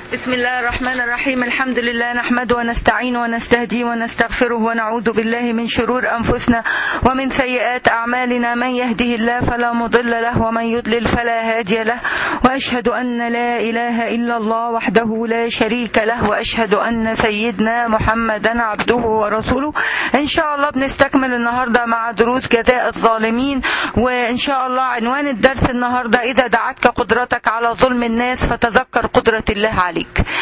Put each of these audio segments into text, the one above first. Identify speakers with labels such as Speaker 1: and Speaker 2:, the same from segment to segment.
Speaker 1: بسم الله الرحمن الرحيم الحمد لله نحمده ونستعين ونستهدي ونستغفره ونعوذ بالله من شرور أنفسنا ومن سيئات أعمالنا من يهده الله فلا مضل له ومن يضلل فلا هادي له وأشهد أن لا إله إلا الله وحده لا شريك له وأشهد أن سيدنا محمدا عبده ورسوله إن شاء الله بنستكمل النهاردة مع دروس جزاء الظالمين وإن شاء الله عنوان الدرس النهاردة إذا دعتك قدرتك على ظلم الناس فتذكر قدرة الله عليك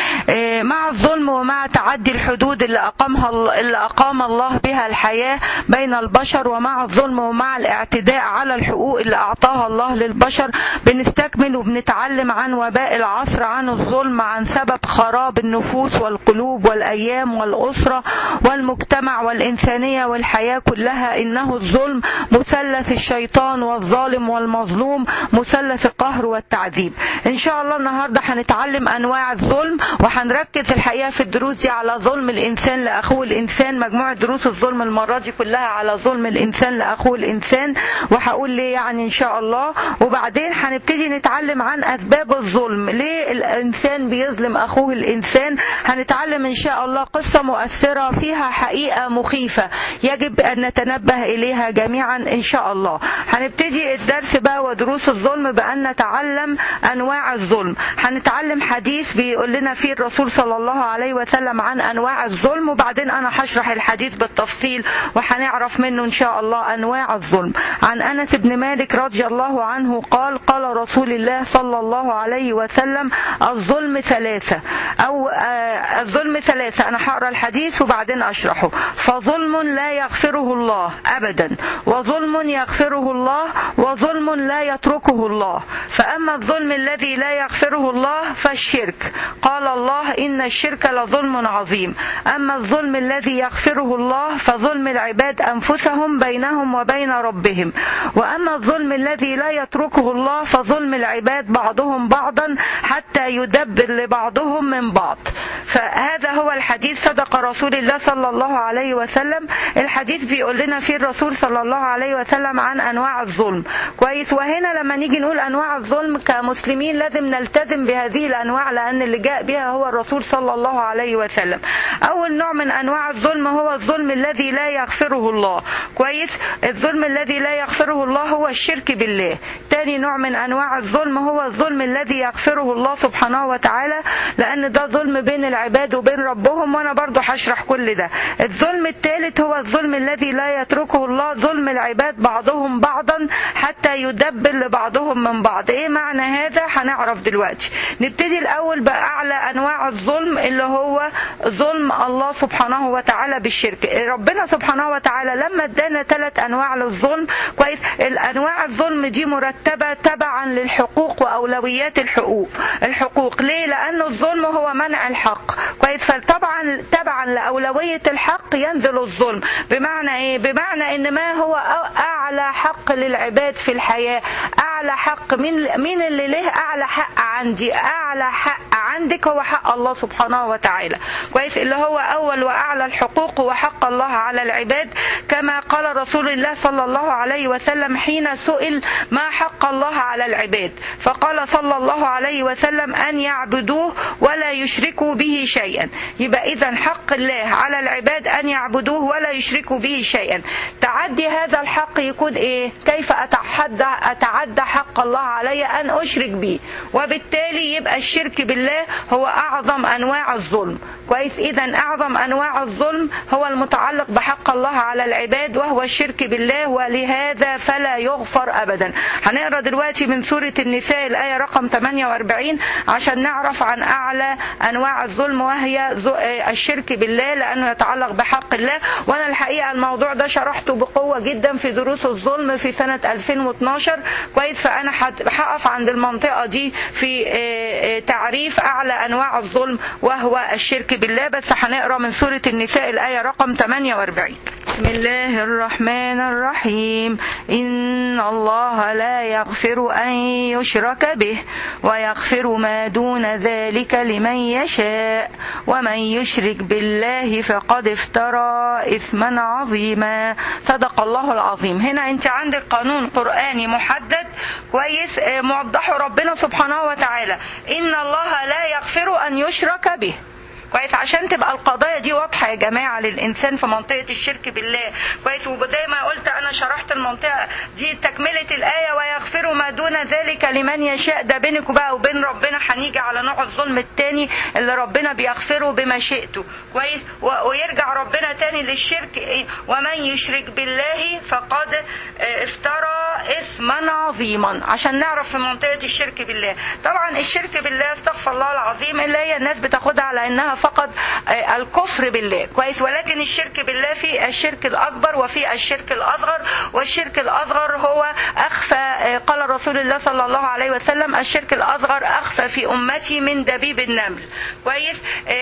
Speaker 1: مع الظلم ومع تعدي الحدود اللي أقامها اللي أقام الله بها الحياة بين البشر ومع الظلم ومع الاعتداء على الحقوق اللي أعطاها الله للبشر بنستكمل وبنتعلم عن وباء العصر عن الظلم عن سبب خراب النفوس والقلوب والأيام والأسرة والمجتمع والإنسانية والحياة كلها إنه الظلم مثلث الشيطان والظالم والمظلوم مثلث القهر والتعذيب إن شاء الله النهاردة هنتعلم أنواع الظلم وهنركز الحقيقة في الدروس دي على ظلم الإنسان لأخوه الإنسان مجموعة دروس الظلم المرة دي كلها على ظلم الإنسان لأخوه الإنسان وهقول ليه يعني إن شاء الله وبعدين هنبتدي نتعلم عن أسباب الظلم ليه الإنسان بيظلم أخوه الإنسان هنتعلم إن شاء الله قصة مؤثرة فيها حقيقة مخيفة يجب أن نتنبه إليها جميعا إن شاء الله هنبتدي الدرس بقى ودروس الظلم بأن نتعلم أنواع الظلم هنتعلم حديث بيقول لنا فيه الرسول صلى الله عليه وسلم عن أنواع الظلم وبعدين أنا هشرح الحديث بالتفصيل وهنعرف منه إن شاء الله أنواع الظلم عن أنس بن مالك رضي الله عنه قال قال رسول الله صلى الله عليه وسلم الظلم ثلاثة أو آه الظلم ثلاثة أنا هقرأ الحديث وبعدين أشرحه فظلم لا يغفره الله أبدا وظلم يغفره الله وظلم لا يتركه الله فأما الظلم الذي لا يغفره الله فالشرك قال الله إن الشرك لظلم عظيم أما الظلم الذي يغفره الله فظلم العباد أنفسهم بينهم وبين ربهم وأما الظلم الذي لا يتركه الله فظلم العباد بعضهم بعضا حتى يدبر لبعضهم من بعض فهذا هو الحديث صدق رسول الله صلى الله عليه وسلم الحديث بيقول لنا فيه الرسول صلى الله عليه وسلم عن أنواع الظلم كويس وهنا لما نيجي نقول أنواع الظلم كمسلمين لازم نلتزم بهذه الأنواع لأن اللي جاء بها هو الرسول صلى الله عليه وسلم أول نوع من أنواع الظلم هو الظلم الذي لا يغفره الله كويس الظلم الذي لا يغفره الله هو الشرك بالله تاني نوع من أنواع الظلم هو الظلم الذي يغفره الله سبحانه وتعالى لأن ده ظلم بين العباد وبين ربهم وأنا برضو هشرح كل ده الظلم الثالث هو الظلم الذي لا يتركه الله ظلم العباد بعضهم بعضا حتى يدبر لبعضهم من بعض ايه معنى هذا هنعرف دلوقتي نبتدي الاول باعلى انواع الظلم اللي هو ظلم الله سبحانه وتعالى بالشرك ربنا سبحانه وتعالى لما ادانا ثلاث انواع للظلم كويس الانواع الظلم دي مرتبه تبعا للحقوق واولويات الحقوق الحقوق ليه لان الظلم هو منع الحق كويس فطبعا تبعا لاولويه الحق ينزل الظلم بمعنى ايه بمعنى ان ما هو اعلى حق للعباد في الحياه اعلى حق مين مين اللي له اعلى حق عندي اعلى حق عندك هو حق الله سبحانه وتعالى كويس اللي هو اول واعلى الحقوق هو حق الله على العباد كما قال رسول الله صلى الله عليه وسلم حين سئل ما حق الله على العباد فقال صلى الله عليه وسلم ان يعبدوه ولا يشركوا به شيئا يبقى اذا حق الله على العباد ان يعبدوه ولا يشركوا به شيئا تعدي هذا الحق يكون ايه كيف اتحدى اتعدى حق الله علي ان اشرك به وبالتالي يبقى الشرك بالله هو اعظم انواع الظلم كويس اذا اعظم انواع الظلم هو المتعلق بحق الله على العباد وهو الشرك بالله ولهذا فلا يغفر ابدا هنقرا دلوقتي من سوره النساء الايه رقم 48 عشان نعرف عن اعلى انواع الظلم وهي الشرك بالله لانه يتعلق بحق الله وانا الحقيقه الموضوع ده شرحته بقوه جدا في دروس الظلم في سنه 2012 كويس فانا هقف عند المنطقه دي في تعريف اعلى انواع الظلم وهو الشرك بالله بس هنقرا من سوره النساء الايه رقم 48 بسم الله الرحمن الرحيم إن الله لا يغفر أن يشرك به ويغفر ما دون ذلك لمن يشاء ومن يشرك بالله فقد افترى إثما عظيما صدق الله العظيم هنا أنت عندك قانون قرآني محدد كويس موضحه ربنا سبحانه وتعالى إن الله لا يغفر ان يشرك به كويس عشان تبقى القضايا دي واضحه يا جماعه للانسان في منطقه الشرك بالله كويس وزي ما قلت انا شرحت المنطقه دي تكمله الايه ويغفر ما دون ذلك لمن يشاء ده بينك بقى وبين ربنا هنيجي على نوع الظلم التاني اللي ربنا بيغفره بمشيئته كويس ويرجع ربنا تاني للشرك ومن يشرك بالله فقد افترى اثما عظيما عشان نعرف في منطقه الشرك بالله طبعا الشرك بالله استغفر الله العظيم اللي هي الناس بتاخدها على انها فقط الكفر بالله كويس ولكن الشرك بالله في الشرك الاكبر وفي الشرك الاصغر والشرك الاصغر هو اخفى قال رسول الله صلى الله عليه وسلم الشرك الاصغر اخفى في امتي من دبيب النمل كويس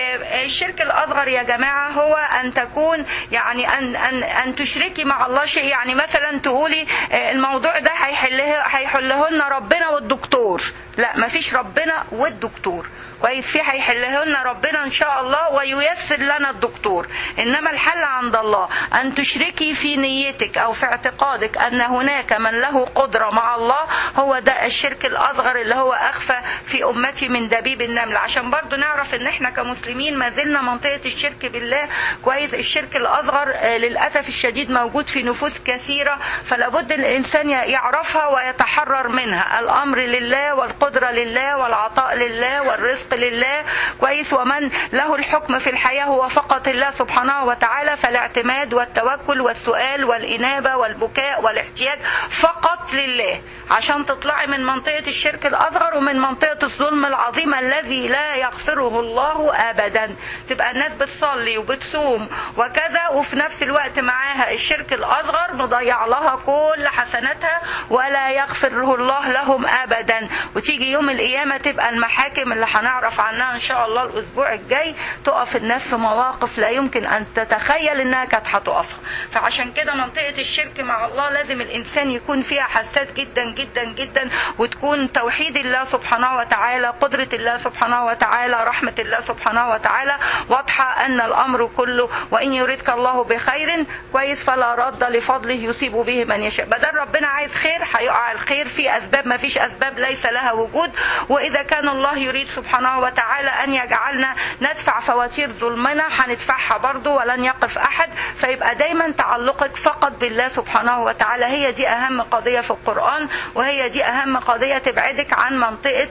Speaker 1: الشرك الاصغر يا جماعه هو ان تكون يعني ان ان ان تشركي مع الله شيء يعني مثلا تقولي الموضوع ده هيحله هيحله لنا ربنا والدكتور لا مفيش ربنا والدكتور كويس في هيحله لنا ربنا ان شاء الله وييسر لنا الدكتور انما الحل عند الله ان تشركي في نيتك او في اعتقادك ان هناك من له قدره مع الله هو ده الشرك الاصغر اللي هو اخفى في امتي من دبيب النمل عشان برضو نعرف ان احنا كمسلمين ما زلنا منطقه الشرك بالله كويس الشرك الاصغر للاسف الشديد موجود في نفوس كثيره فلا بد الانسان يعرفها ويتحرر منها الامر لله والقدره لله والعطاء لله والرزق لله كويس ومن له الحكم في الحياة هو فقط الله سبحانه وتعالى فالاعتماد والتوكل والسؤال والإنابة والبكاء والاحتياج فقط لله عشان تطلعي من منطقة الشرك الأصغر ومن منطقة الظلم العظيم الذي لا يغفره الله أبدا تبقى الناس بتصلي وبتصوم وكذا وفي نفس الوقت معاها الشرك الأصغر مضيع لها كل حسناتها ولا يغفره الله لهم أبدا وتيجي يوم القيامة تبقى المحاكم اللي هنعرف عنها إن شاء الله الأسبوع الجاي تقف الناس في مواقف لا يمكن أن تتخيل إنها كانت هتقفها فعشان كده منطقة الشرك مع الله لازم الإنسان يكون فيها حساس جدا جدا جدا وتكون توحيد الله سبحانه وتعالى قدرة الله سبحانه وتعالى رحمة الله سبحانه وتعالى واضحة أن الأمر كله وإن يريدك الله بخير كويس فلا رد لفضله يصيب به من يشاء بدل ربنا عايز خير هيقع الخير في أسباب ما فيش أسباب ليس لها وجود وإذا كان الله يريد سبحانه وتعالى أن يجعلنا ندفع فواتير ظلمنا هندفعها برضه ولن يقف أحد فيبقى دايما تعلقك فقط بالله سبحانه وتعالى هي دي أهم قضية في القرآن وهي دي أهم قضية تبعدك عن منطقة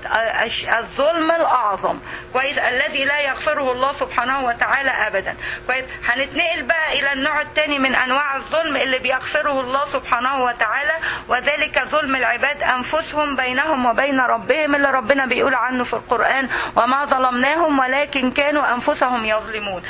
Speaker 1: الظلم الأعظم كويس الذي لا يغفره الله سبحانه وتعالى أبدا كويس هنتنقل بقى إلى النوع الثاني من أنواع الظلم اللي بيغفره الله سبحانه وتعالى وذلك ظلم العباد أنفسهم بينهم وبين ربهم اللي ربنا بيقول عنه في القرآن وما ظلمناهم ولكن كانوا أنفسهم يظلمون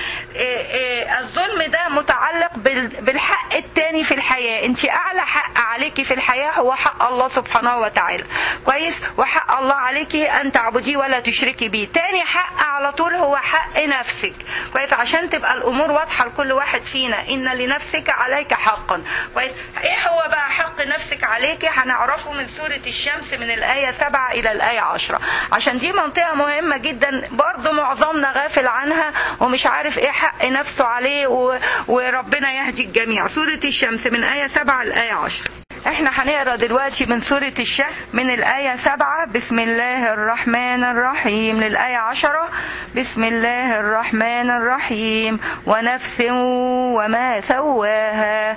Speaker 1: الظلم ده متعلق بالحق الثاني في الحياة انت أعلى حق عليك في الحياة هو حق الله سبحانه وتعالى كويس وحق الله عليك أن تعبديه ولا تشركي بيه تاني حق على طول هو حق نفسك كويس عشان تبقى الأمور واضحة لكل واحد فينا إن لنفسك عليك حقا كويس إيه هو بقى حق نفسك عليك هنعرفه من سورة الشمس من الآية 7 إلى الآية 10 عشان دي منطقة مهمة جدا برضو معظمنا غافل عنها ومش عارف إيه حق نفسه عليه و... وربنا يهدي الجميع سورة الشمس من آية 7 لآية 10 احنا هنقرا دلوقتي من سورة الشهر من الآية سبعة بسم الله الرحمن الرحيم للآية عشرة بسم الله الرحمن الرحيم ونفس وما سواها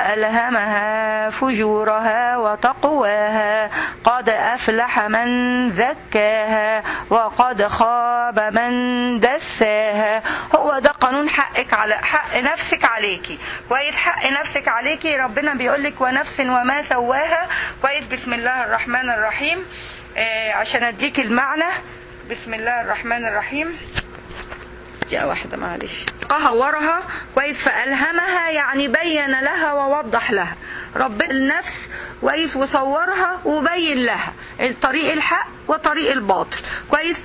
Speaker 1: فألهمها فجورها وتقواها قد أفلح من زكاها وقد خاب من دساها هو ده قانون حقك على حق نفسك عليكي كويس حق نفسك عليكي ربنا بيقول لك ونفس وما سواها كويس بسم الله الرحمن الرحيم آه عشان اديك المعنى بسم الله الرحمن الرحيم دقيقة واحدة معلش قهورها كويس فألهمها يعني بين لها ووضح لها رب النفس كويس وصورها وبين لها الطريق الحق وطريق الباطل كويس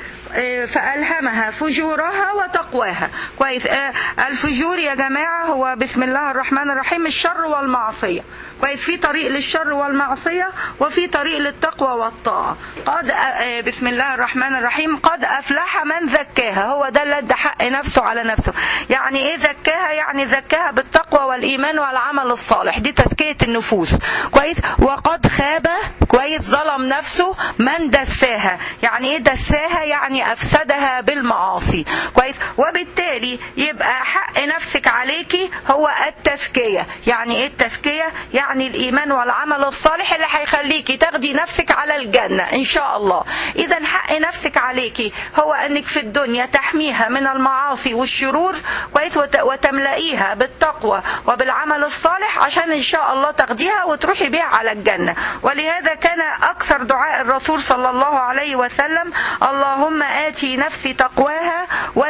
Speaker 1: فألهمها فجورها وتقواها كويس الفجور يا جماعة هو بسم الله الرحمن الرحيم الشر والمعصية كويس في طريق للشر والمعصية وفي طريق للتقوى والطاعة قد بسم الله الرحمن الرحيم قد أفلح من زكاها هو ده اللي ادى حق نفسه على نفسه يعني ايه زكاها يعني زكاها بالتقوى والإيمان والعمل الصالح دي تزكية النفوس كويس وقد خاب كويس ظلم نفسه من دساها يعني ايه دساها يعني يعني افسدها بالمعاصي كويس وبالتالي يبقى حق نفسك عليكي هو التزكيه يعني ايه التزكيه يعني الايمان والعمل الصالح اللي هيخليكي تاخدي نفسك على الجنه ان شاء الله اذا حق نفسك عليكي هو انك في الدنيا تحميها من المعاصي والشرور كويس وتملئيها بالتقوى وبالعمل الصالح عشان ان شاء الله تاخديها وتروحي بيها على الجنه ولهذا كان اكثر دعاء الرسول صلى الله عليه وسلم اللهم آتي نفسي تقواها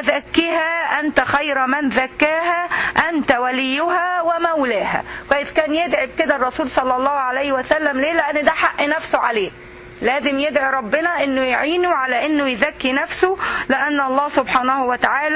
Speaker 1: وزكها أنت خير من زكاها أنت وليها ومولاها كويس كان يدعي بكده الرسول صلى الله عليه وسلم ليه لأن ده حق نفسه عليه لازم يدعي ربنا انه يعينه على انه يزكي نفسه لان الله سبحانه وتعالى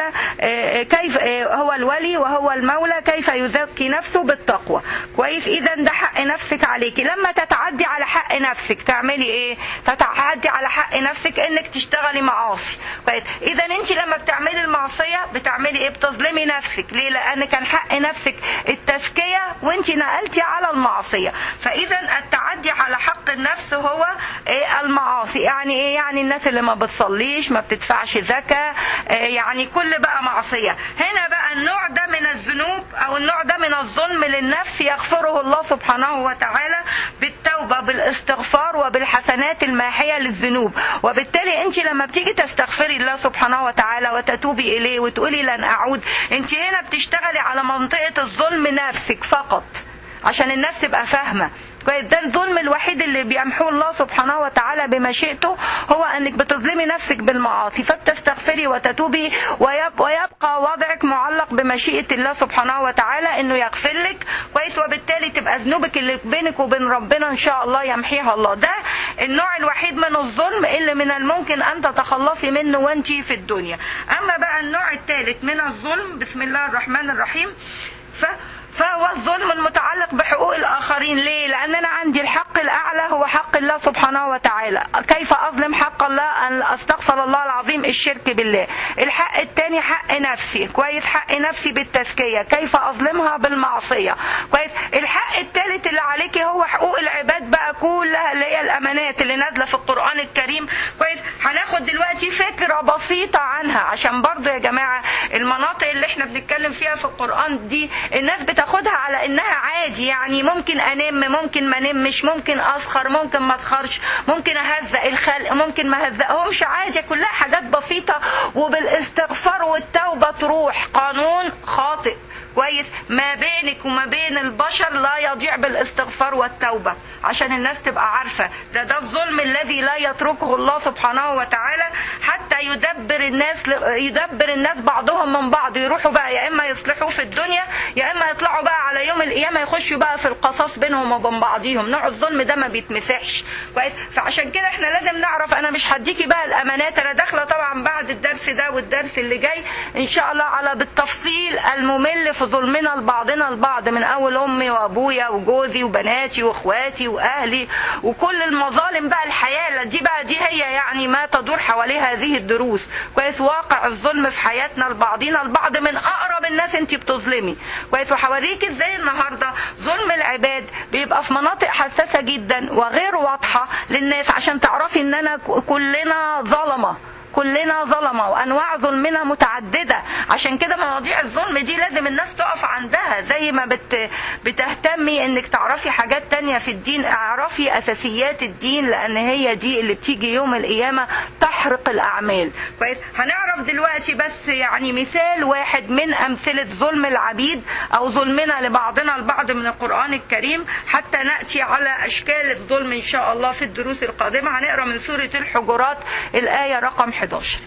Speaker 1: كيف هو الولي وهو المولى كيف يزكي نفسه بالتقوى كويس اذا ده حق نفسك عليكي لما تتعدي على حق نفسك تعملي ايه تتعدي على حق نفسك انك تشتغلي معاصي كويس اذا انت لما بتعملي المعصيه بتعملي ايه بتظلمي نفسك ليه لان كان حق نفسك التزكيه وانت نقلتي على المعصيه فاذا التعدي على حق النفس هو ايه المعاصي يعني ايه يعني الناس اللي ما بتصليش ما بتدفعش زكاة إيه يعني كل بقى معصية هنا بقى النوع ده من الذنوب او النوع ده من الظلم للنفس يغفره الله سبحانه وتعالى بالتوبة بالاستغفار وبالحسنات الماحية للذنوب وبالتالي انت لما بتيجي تستغفري الله سبحانه وتعالى وتتوبي اليه وتقولي لن اعود انت هنا بتشتغلي على منطقة الظلم نفسك فقط عشان الناس تبقى فاهمه كويس ده الظلم الوحيد اللي بيمحوه الله سبحانه وتعالى بمشيئته هو انك بتظلمي نفسك بالمعاصي فبتستغفري وتتوبي ويب ويبقى وضعك معلق بمشيئه الله سبحانه وتعالى انه يغفر لك كويس وبالتالي تبقى ذنوبك اللي بينك وبين ربنا ان شاء الله يمحيها الله ده النوع الوحيد من الظلم اللي من الممكن ان تتخلصي منه وانت في الدنيا اما بقى النوع الثالث من الظلم بسم الله الرحمن الرحيم ف فهو الظلم المتعلق بحقوق الآخرين ليه؟ لأن أنا عندي الحق الأعلى هو حق الله سبحانه وتعالى كيف أظلم حق الله أن أستغفر الله العظيم الشرك بالله الحق الثاني حق نفسي كويس حق نفسي بالتزكية كيف أظلمها بالمعصية كويس الحق الثالث اللي عليك هو حقوق العباد بقى كلها اللي هي الأمانات اللي نازلة في القرآن الكريم كويس هناخد دلوقتي فكرة بسيطة عنها عشان برضو يا جماعة المناطق اللي احنا بنتكلم فيها في القرآن دي الناس بتاخد تاخدها على انها عادي يعني ممكن انم ممكن ما نمش ممكن اسخر ممكن ما اسخرش ممكن اهزق الخلق ممكن ما اهزقهمش عادي كلها حاجات بسيطه وبالاستغفار والتوبه تروح قانون خاطئ كويس ما بينك وما بين البشر لا يضيع بالاستغفار والتوبه عشان الناس تبقى عارفه ده ده الظلم الذي لا يتركه الله سبحانه وتعالى حتى يدبر الناس يدبر الناس بعضهم من بعض يروحوا بقى يا اما يصلحوا في الدنيا يا اما يطلعوا بقى على يوم القيامه يخشوا بقى في القصاص بينهم وبين بعضهم نوع الظلم ده ما بيتمسحش كويس فعشان كده احنا لازم نعرف انا مش هديكي بقى الامانات انا داخله طبعا بعد الدرس ده والدرس اللي جاي ان شاء الله على بالتفصيل الممل في ظلمنا لبعضنا البعض من اول امي وابويا وجوزي وبناتي واخواتي واهلي وكل المظالم بقى الحياه دي بقى دي هي يعني ما تدور حواليها هذه الدروس كويس واقع الظلم في حياتنا لبعضنا البعض من اقرب الناس انت بتظلمي كويس وهوريك ازاي النهارده ظلم العباد بيبقى في مناطق حساسه جدا وغير واضحه للناس عشان تعرفي ان انا كلنا ظلمه كلنا ظلمة وأنواع ظلمنا متعددة عشان كده مواضيع الظلم دي لازم الناس تقف عندها زي ما بت بتهتمي انك تعرفي حاجات تانية في الدين اعرفي أساسيات الدين لأن هي دي اللي بتيجي يوم القيامة تحرق الأعمال كويس هنعرف دلوقتي بس يعني مثال واحد من أمثلة ظلم العبيد أو ظلمنا لبعضنا البعض من القرآن الكريم حتى نأتي على أشكال الظلم إن شاء الله في الدروس القادمة هنقرأ من سورة الحجرات الآية رقم 11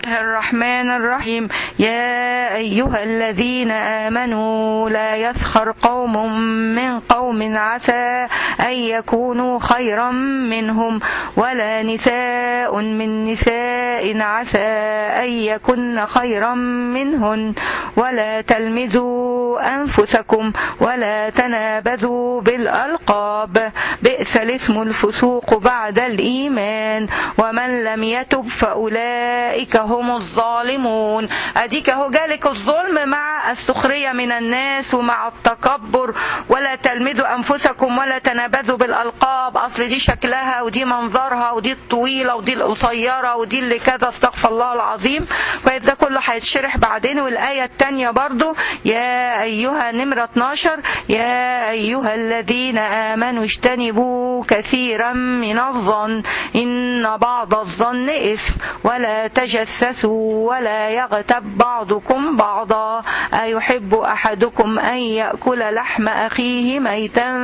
Speaker 1: الرحمن الرحيم يا أيها الذين آمنوا لا يسخر قوم من قوم عسى أن يكونوا خيرا منهم ولا نساء من نساء عسى أن يكن خيرا منهن ولا تلمزوا أنفسكم ولا تنابذوا بالألقاب بئس الاسم الفسوق بعد الإيمان ومن لم يتب فأولئك هم الظالمون أديك هو جالك الظلم مع السخرية من الناس ومع التكبر ولا تلمذوا أنفسكم ولا تنابذوا بالألقاب أصل دي شكلها ودي منظرها ودي الطويلة ودي القصيرة ودي اللي كذا استغفر الله العظيم كويس ده كله هيتشرح بعدين والآية التانية برضو يا أيها نمرة 12 يا أيها الذين آمنوا اجتنبوا كثيرا من الظن إن بعض الظن إثم ولا تجسسوا ولا يغتب بعضكم بعضا أيحب أحدكم أن يأكل لحم أخيه ميتا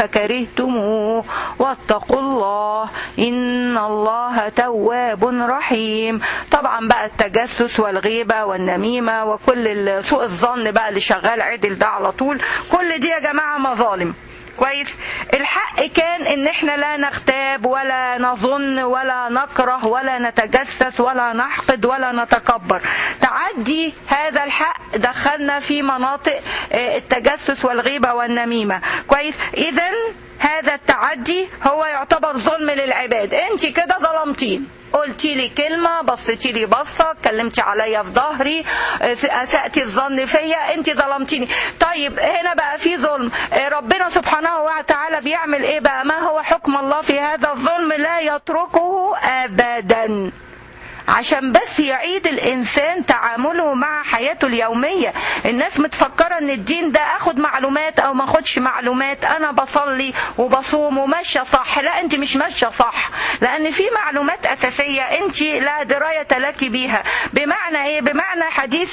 Speaker 1: فكرهتموه واتقوا الله إن الله تواب رحيم طبعا بقى التجسس والغيبة والنميمة وكل سوء الظن بقى اللي شغال عدل ده على طول كل دي يا جماعة مظالم كويس الحق كان ان احنا لا نغتاب ولا نظن ولا نكره ولا نتجسس ولا نحقد ولا نتكبر تعدي هذا الحق دخلنا في مناطق التجسس والغيبة والنميمة كويس اذا هذا التعدي هو يعتبر ظلم للعباد انت كده ظلمتين قلتي لي كلمة بصيتي لي بصة اتكلمتي عليا في ظهري أسأتي الظن فيا انت ظلمتيني طيب هنا بقى في ظلم ربنا سبحانه وتعالى بيعمل ايه بقى ما هو حكم الله في هذا الظلم لا يتركه أبدا عشان بس يعيد الانسان تعامله مع حياته اليوميه الناس متفكره ان الدين ده اخد معلومات او ما اخدش معلومات انا بصلي وبصوم وماشيه صح لا انت مش ماشيه صح لان في معلومات اساسيه انت لا درايه لك بيها بمعنى ايه بمعنى حديث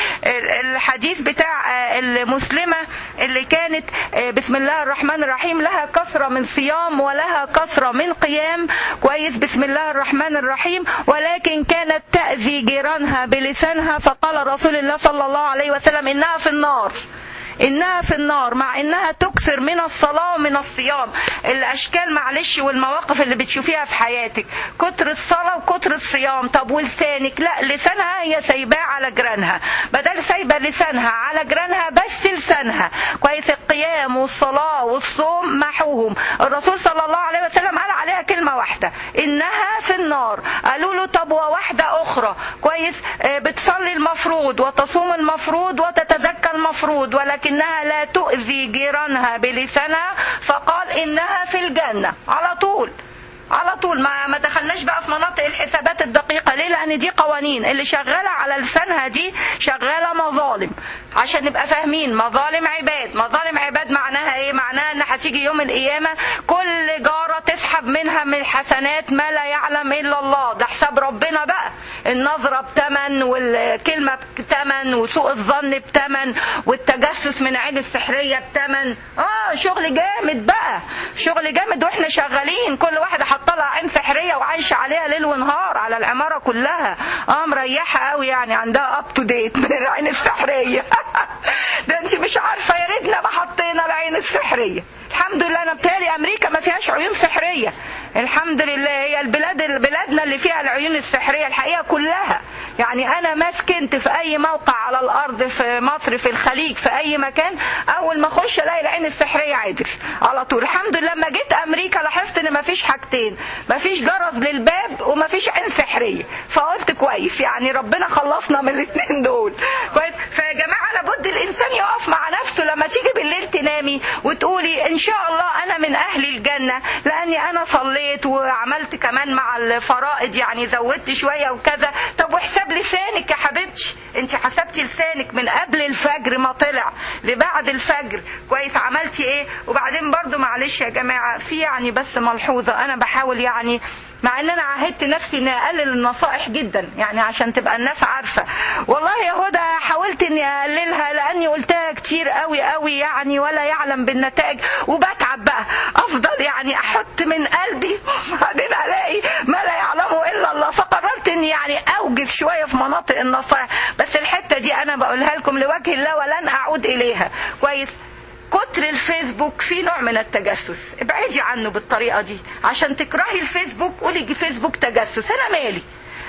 Speaker 1: الحديث بتاع المسلمه اللي كانت بسم الله الرحمن الرحيم لها كثره من صيام ولها كثره من قيام كويس بسم الله الرحمن الرحيم ولكن كانت تأذي جيرانها بلسانها فقال رسول الله صلى الله عليه وسلم إنها في النار انها في النار مع انها تكثر من الصلاه ومن الصيام الاشكال معلش والمواقف اللي بتشوفيها في حياتك كتر الصلاه وكتر الصيام طب ولسانك لا لسانها هي سايباه على جيرانها بدل سايبه لسانها على جيرانها بس لسانها كويس القيام والصلاه والصوم محوهم الرسول صلى الله عليه وسلم قال عليها كلمه واحده انها في النار قالوا له طب وواحده اخرى كويس بتصلي المفروض وتصوم المفروض وتتزكى المفروض ولكن لكنها لا تؤذي جيرانها بلسانها فقال انها في الجنه على طول على طول ما ما دخلناش بقى في مناطق الحسابات الدقيقة ليه لأن دي قوانين اللي شغالة على لسانها دي شغالة مظالم عشان نبقى فاهمين مظالم عباد مظالم عباد معناها ايه معناها ان هتيجي يوم القيامة كل جارة تسحب منها من الحسنات ما لا يعلم إلا الله ده حساب ربنا بقى النظرة بتمن والكلمة بتمن وسوء الظن بتمن والتجسس من عين السحرية بتمن اه شغل جامد بقى شغل جامد واحنا شغالين كل واحدة حاطه عين سحرية وعايشة عليها ليل ونهار على العمارة كلها اه مريحة قوي يعني عندها اب تو ديت من العين السحرية ده انت مش عارفة يا ريتنا ما حطينا العين السحرية الحمد لله انا بتهيألي امريكا ما فيهاش عيون سحريه الحمد لله هي البلاد بلادنا اللي فيها العيون السحريه الحقيقه كلها يعني انا ما سكنت في اي موقع على الارض في مصر في الخليج في اي مكان اول ما اخش الاقي العين السحريه عدل على طول الحمد لله لما جيت امريكا لاحظت ان ما فيش حاجتين ما فيش جرس للباب وما فيش عين سحريه فقلت كويس يعني ربنا خلصنا من الاثنين دول كويس فيا جماعه لابد الانسان يقف مع نفسه لما تيجي بالليل تنامي وتقولي ان شاء الله انا من اهل الجنه لاني انا صليت وعملت كمان مع الفرائض يعني زودت شويه وكذا طب وحساب لسانك يا حبيبتي انت حسبتي لسانك من قبل الفجر ما طلع لبعد الفجر كويس عملتي ايه وبعدين برضو معلش يا جماعه في يعني بس ملحوظه انا بحاول يعني مع ان انا عهدت نفسي اني اقلل النصائح جدا يعني عشان تبقى الناس عارفه والله يا هدى حاولت اني اقللها لاني قلتها كتير قوي قوي يعني ولا يعلم بالنتائج وبتعب بقى افضل يعني احط من قلبي وبعدين الاقي ما لا يعلمه الا الله فقررت اني يعني اوجف شويه في مناطق النصائح بس الحته دي انا بقولها لكم لوجه الله ولن اعود اليها كويس كتر الفيسبوك فيه نوع من التجسس ابعدي عنه بالطريقه دي عشان تكرهي الفيسبوك قولي فيسبوك تجسس انا مالي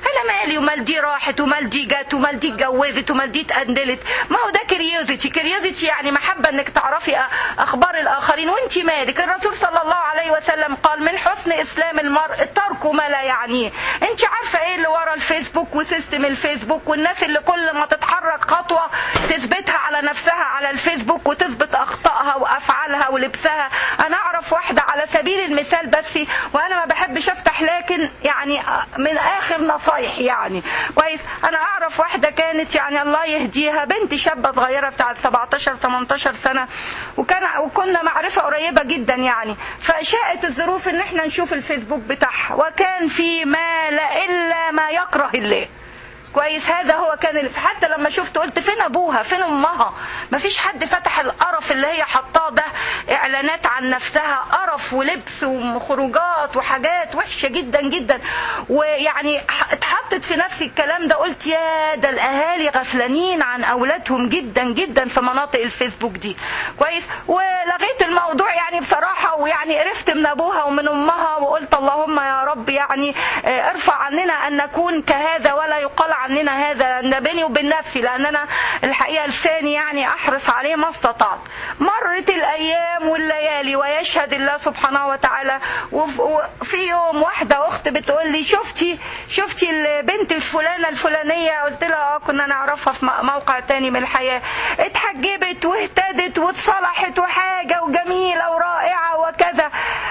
Speaker 1: انا مالي ومال دي راحت ومال دي جت ومال دي اتجوزت ومال دي اتقندلت ما هو ده كريوزيتي كريوزيتي يعني محبه انك تعرفي اخبار الاخرين وانت مالك الرسول صلى الله عليه وسلم قال من حسن اسلام المرء ترك ما لا يعنيه انت عارفه ايه اللي ورا الفيسبوك وسيستم الفيسبوك والناس اللي كل ما تتحرك خطوه تثبتها على نفسها على الفيسبوك وتثبت اخطائها وافعالها ولبسها انا اعرف واحده على سبيل المثال بس وانا ما بحبش افتح لكن يعني من اخر نصايح يعني كويس انا اعرف واحده كانت يعني الله يهديها بنت شابه صغيره بتاعت 17 18 سنه وكان وكنا معرفه قريبه جدا يعني فشاءت الظروف ان احنا نشوف الفيسبوك بتاعها وكان في ما لا الا ما يكره الله كويس هذا هو كان اللي حتى لما شفت قلت فين ابوها فين امها مفيش حد فتح القرف اللي هي حطاه ده اعلانات عن نفسها قرف ولبس وخروجات وحاجات وحشه جدا جدا ويعني اتحطت في نفسي الكلام ده قلت يا ده الاهالي غفلانين عن اولادهم جدا جدا في مناطق الفيسبوك دي كويس ولغيت الموضوع يعني بصراحه ويعني قرفت من ابوها ومن امها وقلت اللهم يا رب يعني ارفع عننا ان نكون كهذا ولا يقال عننا هذا ده بيني وبين نفسي لان انا الحقيقه لساني يعني احرص عليه ما استطعت مرت الايام والليالي ويشهد الله سبحانه وتعالى وفي يوم واحده اخت بتقول لي شفتي شفتي البنت الفلانه الفلانيه قلت لها اه كنا نعرفها في موقع تاني من الحياه اتحجبت واهتدت واتصلحت وحاجه وجميله ورائعه وكذا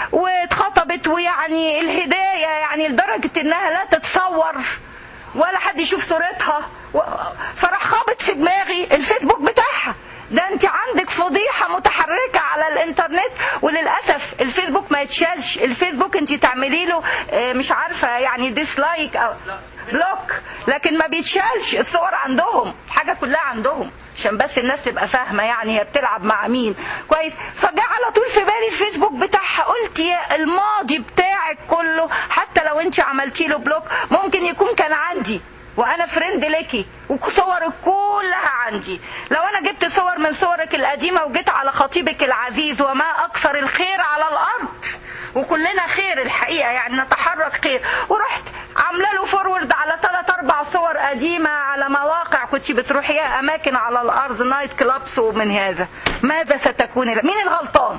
Speaker 1: واتخطبت ويعني الهدايه يعني لدرجه انها لا تتصور ولا حد يشوف صورتها فراح خابط في دماغي الفيسبوك بتاعها ده انت عندك فضيحة متحركة على الانترنت وللأسف الفيسبوك ما يتشالش الفيسبوك انت تعملي له مش عارفة يعني ديسلايك او بلوك لكن ما بيتشالش الصور عندهم حاجة كلها عندهم عشان بس الناس تبقى فاهمة يعني هي بتلعب مع مين كويس فجاء على طول في بالي الفيسبوك بتاعها قلت يا الماضي بتاعك كله حتى لو انت عملتي له بلوك ممكن يكون كان عندي وانا فريند ليكي وصورك كلها عندي لو انا جبت صور من صورك القديمة وجيت على خطيبك العزيز وما اكثر الخير على الارض وكلنا خير الحقيقة يعني نتحرك خير ورحت عامله له فورورد على ثلاث اربع صور قديمة على مواقع كنت بتروحيها اماكن على الارض نايت كلابس ومن هذا ماذا ستكون مين الغلطان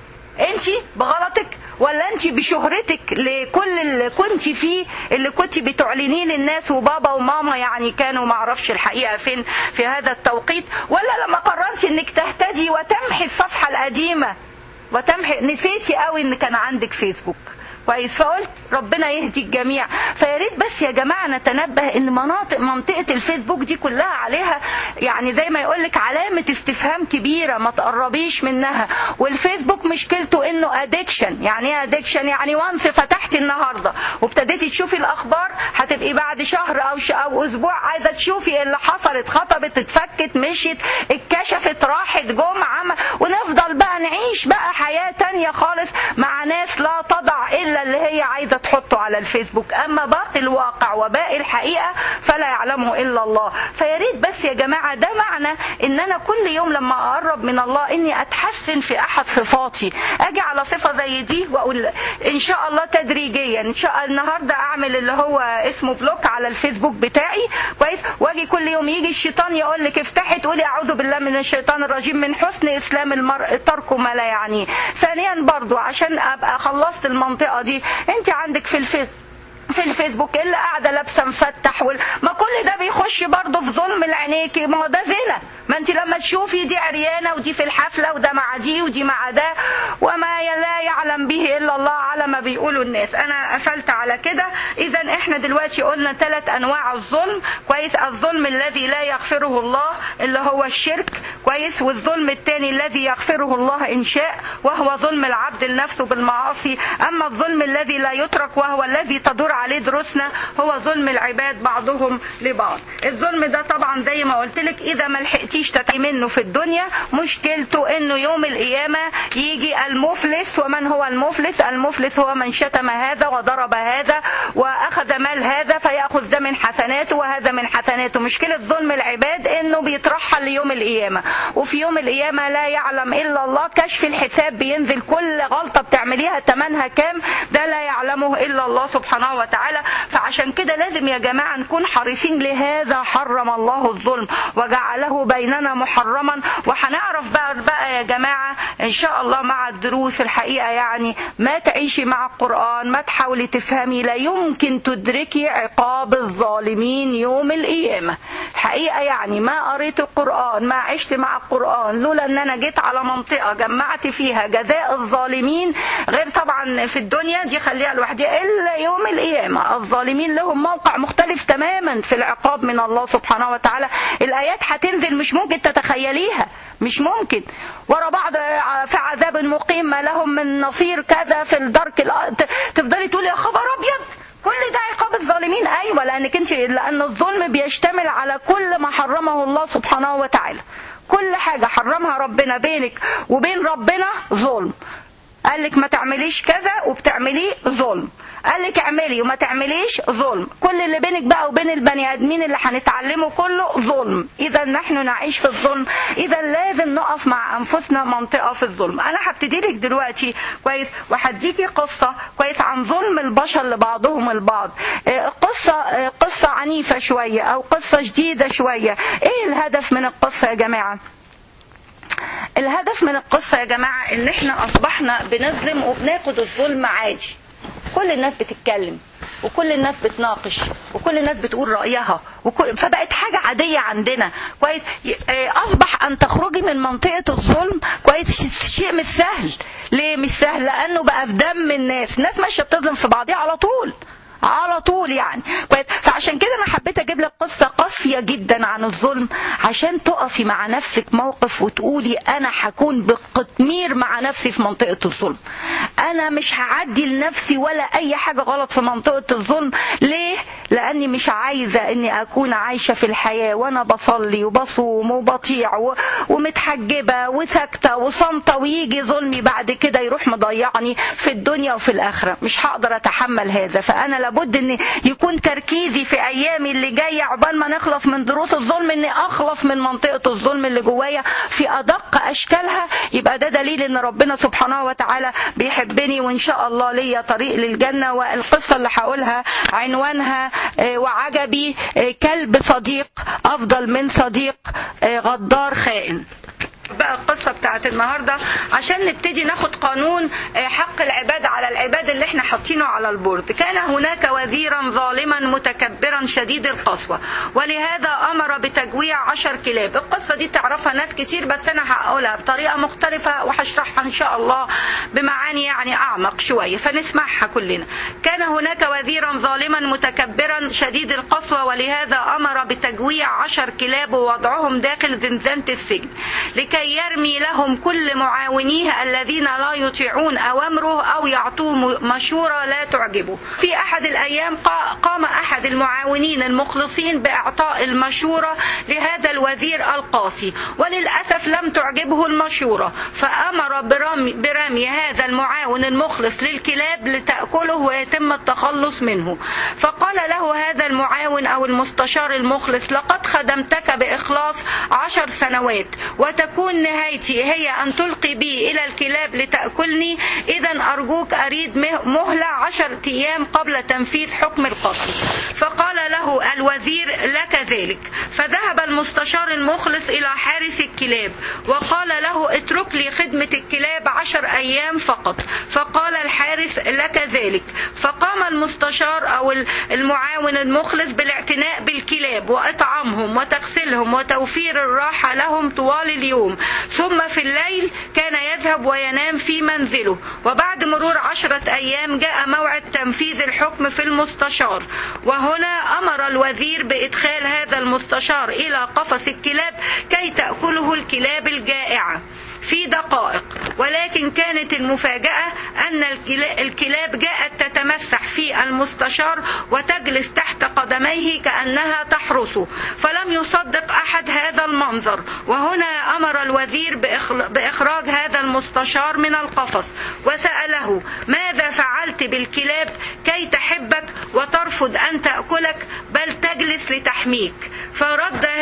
Speaker 1: انت بغلطك ولا انت بشهرتك لكل اللي كنت فيه اللي كنت بتعلنيه للناس وبابا وماما يعني كانوا معرفش الحقيقه فين في هذا التوقيت ولا لما قررت انك تهتدي وتمحي الصفحه القديمه وتمحي نسيتي قوي ان كان عندك فيسبوك كويس فقلت ربنا يهدي الجميع فيا ريت بس يا جماعه نتنبه ان مناطق منطقه الفيسبوك دي كلها عليها يعني زي ما يقول لك علامه استفهام كبيره ما تقربيش منها والفيسبوك مشكلته انه ادكشن يعني ايه ادكشن يعني وانس فتحتي النهارده وابتديتي تشوفي الاخبار هتبقي بعد شهر او ش... او اسبوع عايزه تشوفي اللي حصل اتخطبت اتفكت مشيت اتكشفت راحت جمعه ونفضل بقى نعيش بقى حياه تانية خالص مع ناس لا تضع الا اللي هي عايزه تحطه على الفيسبوك اما باقي الواقع وباقي الحقيقه فلا يعلمه الا الله فيا ريت بس يا جماعه ده معنى ان انا كل يوم لما اقرب من الله اني اتحسن في احد صفاتي اجي على صفه زي دي واقول ان شاء الله تدريجيا ان شاء الله النهارده اعمل اللي هو اسمه بلوك على الفيسبوك بتاعي كويس واجي كل يوم يجي الشيطان يقول لك افتحي تقولي اعوذ بالله من الشيطان الرجيم من حسن اسلام المرء ترك ما لا يعنيه ثانيا برضو عشان ابقى خلصت المنطقه دي انت عندك في الفيس في الفيسبوك اللي قاعده لابسه مفتح وال... ما كل ده بيخش برضه في ظلم العينيكي ما هو ده زنا ما انت لما تشوفي دي عريانه ودي في الحفله وده مع دي ودي مع ده وما لا يعلم به الا الله على ما بيقولوا الناس انا قفلت على كده اذا احنا دلوقتي قلنا ثلاث انواع الظلم كويس الظلم الذي لا يغفره الله اللي هو الشرك كويس والظلم الثاني الذي يغفره الله ان شاء وهو ظلم العبد لنفسه بالمعاصي اما الظلم الذي لا يترك وهو الذي تدور عليه دروسنا هو ظلم العباد بعضهم لبعض الظلم ده طبعا زي ما قلت لك اذا ما لحقتيش تتقي منه في الدنيا مشكلته انه يوم القيامه يجي المفلس ومن هو المفلس المفلس هو من شتم هذا وضرب هذا واخذ مال هذا فياخذ ده من حسناته وهذا من حسناته مشكله ظلم العباد انه بيترحل ليوم القيامه وفي يوم القيامة لا يعلم إلا الله كشف الحساب بينزل كل غلطة بتعمليها تمنها كام ده لا يعلمه إلا الله سبحانه وتعالى فعشان كده لازم يا جماعة نكون حريصين لهذا حرم الله الظلم وجعله بيننا محرما وهنعرف بقى, بقى يا جماعة إن شاء الله مع الدروس الحقيقة يعني ما تعيشي مع القرآن ما تحاولي تفهمي لا يمكن تدركي عقاب الظالمين يوم القيامة الحقيقة يعني ما قريت القرآن ما عشت مع القرآن لولا ان انا جيت على منطقة جمعت فيها جزاء الظالمين غير طبعا في الدنيا دي خليها لوحدها الا يوم القيامة الظالمين لهم موقع مختلف تماما في العقاب من الله سبحانه وتعالى الايات هتنزل مش ممكن تتخيليها مش ممكن ورا بعض في عذاب مقيم ما لهم من نصير كذا في الدرك تفضلي تقولي يا خبر ابيض كل ده عقاب الظالمين ايوه لانك انت لان الظلم بيشتمل على كل ما حرمه الله سبحانه وتعالى كل حاجه حرمها ربنا بينك وبين ربنا ظلم قال لك ما تعمليش كذا وبتعمليه ظلم قال لك اعملي وما تعمليش ظلم كل اللي بينك بقى وبين البني ادمين اللي هنتعلمه كله ظلم اذا نحن نعيش في الظلم اذا لازم نقف مع انفسنا منطقه في الظلم انا هبتدي لك دلوقتي كويس وهديكي قصه كويس عن ظلم البشر لبعضهم البعض قصه قصه عنيفه شويه او قصه جديده شويه ايه الهدف من القصه يا جماعه الهدف من القصة يا جماعة ان احنا اصبحنا بنظلم وبناخد الظلم عادي كل الناس بتتكلم وكل الناس بتناقش وكل الناس بتقول رأيها وكل فبقت حاجة عادية عندنا كويس أصبح أن تخرجي من منطقة الظلم كويس شيء مش سهل ليه مش سهل لأنه بقى في دم الناس الناس ماشية بتظلم في بعضها على طول على طول يعني كويس فعشان كده انا حبيت اجيب لك قصه قاسيه جدا عن الظلم عشان تقفي مع نفسك موقف وتقولي انا هكون بقطمير مع نفسي في منطقه الظلم انا مش هعدي لنفسي ولا اي حاجه غلط في منطقه الظلم ليه لاني مش عايزه اني اكون عايشه في الحياه وانا بصلي وبصوم وبطيع ومتحجبه وساكته وصامته ويجي ظلمي بعد كده يروح مضيعني في الدنيا وفي الاخره مش هقدر اتحمل هذا فانا لابد ان يكون تركيزي في ايامي اللي جايه عقبال ما نخلص من دروس الظلم اني اخلص من منطقه الظلم اللي جوايا في ادق اشكالها يبقى ده دليل ان ربنا سبحانه وتعالى بيحبني وان شاء الله ليا طريق للجنه والقصه اللي هقولها عنوانها وعجبي كلب صديق افضل من صديق غدار خائن بقى القصة بتاعت النهاردة عشان نبتدي ناخد قانون حق العباد على العباد اللي احنا حاطينه على البورد كان هناك وزيرا ظالما متكبرا شديد القسوة ولهذا أمر بتجويع عشر كلاب القصة دي تعرفها ناس كتير بس أنا هقولها بطريقة مختلفة وهشرحها إن شاء الله بمعاني يعني أعمق شوية فنسمعها كلنا كان هناك وزيرا ظالما متكبرا شديد القسوة ولهذا أمر بتجويع عشر كلاب ووضعهم داخل زنزانة السجن لكي يرمي لهم كل معاونيه الذين لا يطيعون أوامره أو يعطوه مشورة لا تعجبه في أحد الأيام قام أحد المعاونين المخلصين بإعطاء المشورة لهذا الوزير القاسي وللأسف لم تعجبه المشورة فأمر برمي, برمي هذا المعاون المخلص للكلاب لتأكله ويتم التخلص منه فقال له هذا المعاون أو المستشار المخلص لقد خدمتك بإخلاص عشر سنوات وتكون نهايتي هي أن تلقي بي إلى الكلاب لتأكلني إذا أرجوك أريد مهلة عشر أيام قبل تنفيذ حكم القتل فقال له الوزير لك ذلك فذهب المستشار المخلص إلى حارس الكلاب وقال له اترك لي خدمة الكلاب عشر أيام فقط فقال الحارس لك ذلك فقام المستشار أو المعاون المخلص بالاعتناء بالكلاب وإطعامهم وتغسيلهم وتوفير الراحة لهم طوال اليوم ثم في الليل كان يذهب وينام في منزله وبعد مرور عشرة أيام جاء موعد تنفيذ الحكم في المستشار وهنا أمر الوزير بإدخال هذا المستشار إلى قفص الكلاب كي تأكله الكلاب الجائعة في دقائق ولكن كانت المفاجأة أن الكلاب جاءت تتمسح في المستشار وتجلس تحت قدميه كأنها تحرسه فلم يصدق أحد هذا المنظر وهنا أمر الوزير بإخراج هذا المستشار من القفص وسأله ماذا فعلت بالكلاب كي تحبك وترفض أن تأكلك بل تجلس لتحميك فرد هذا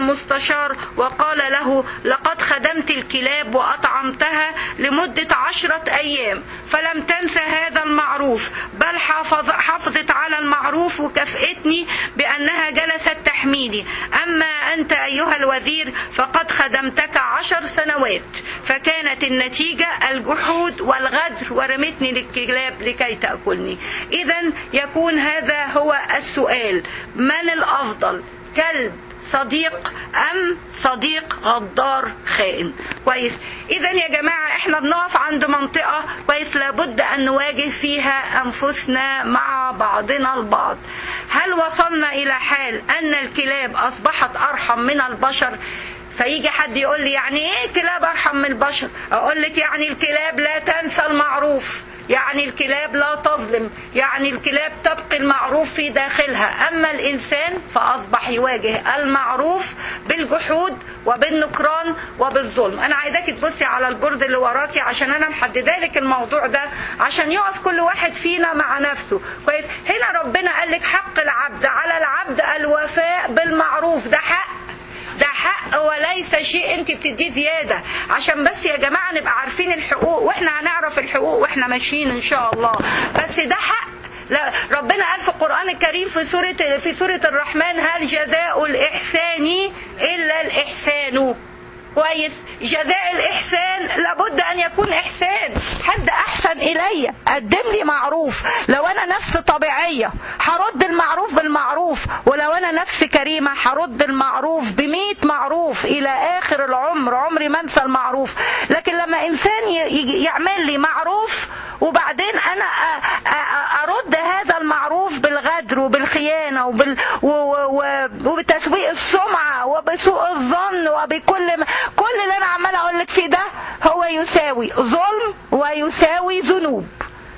Speaker 1: المستشار وقال له لقد خدمت الكلاب وأطعمتها لمدة عشرة أيام فلم تنس هذا المعروف بل حافظ حافظت على المعروف وكافئتني بأنها جلست تحميني أما أنت أيها الوزير فقد خدمتك عشر سنوات فكانت النتيجة الجحود والغدر ورمتني للكلاب لكي تأكلني إذا يكون هذا هو السؤال من الأفضل كلب صديق ام صديق غدار خائن كويس اذا يا جماعه احنا بنقف عند منطقه كويس لابد ان نواجه فيها انفسنا مع بعضنا البعض هل وصلنا الى حال ان الكلاب اصبحت ارحم من البشر فيجي حد يقول لي يعني ايه الكلاب ارحم من البشر اقول لك يعني الكلاب لا تنسى المعروف يعني الكلاب لا تظلم يعني الكلاب تبقي المعروف في داخلها أما الإنسان فأصبح يواجه المعروف بالجحود وبالنكران وبالظلم أنا عايزاك تبصي على البورد اللي وراكي عشان أنا محددة لك الموضوع ده عشان يقف كل واحد فينا مع نفسه كويس هنا ربنا قال لك حق العبد على العبد الوفاء بالمعروف ده حق ده حق وليس شيء انت بتديه زياده عشان بس يا جماعه نبقى عارفين الحقوق واحنا هنعرف الحقوق واحنا ماشيين ان شاء الله بس ده حق لا ربنا قال في القرآن الكريم في سورة في سورة الرحمن هل جزاء الإحسان إلا الإحسان كويس جزاء الإحسان لابد أن يكون إحسان حد أحسن إلي قدم لي معروف لو أنا نفس طبيعية هرد المعروف بالمعروف ولو أنا نفس كريمة هرد المعروف بمية معروف إلى آخر العمر عمري ما أنسى المعروف لكن لما إنسان يعمل لي معروف وبعدين أنا أرد هذا المعروف بالغدر وبالخيانة وبال وبتسويق السمعة وبسوء الظن وبكل ما كل اللي انا عماله اقول لك فيه ده هو يساوي ظلم ويساوي ذنوب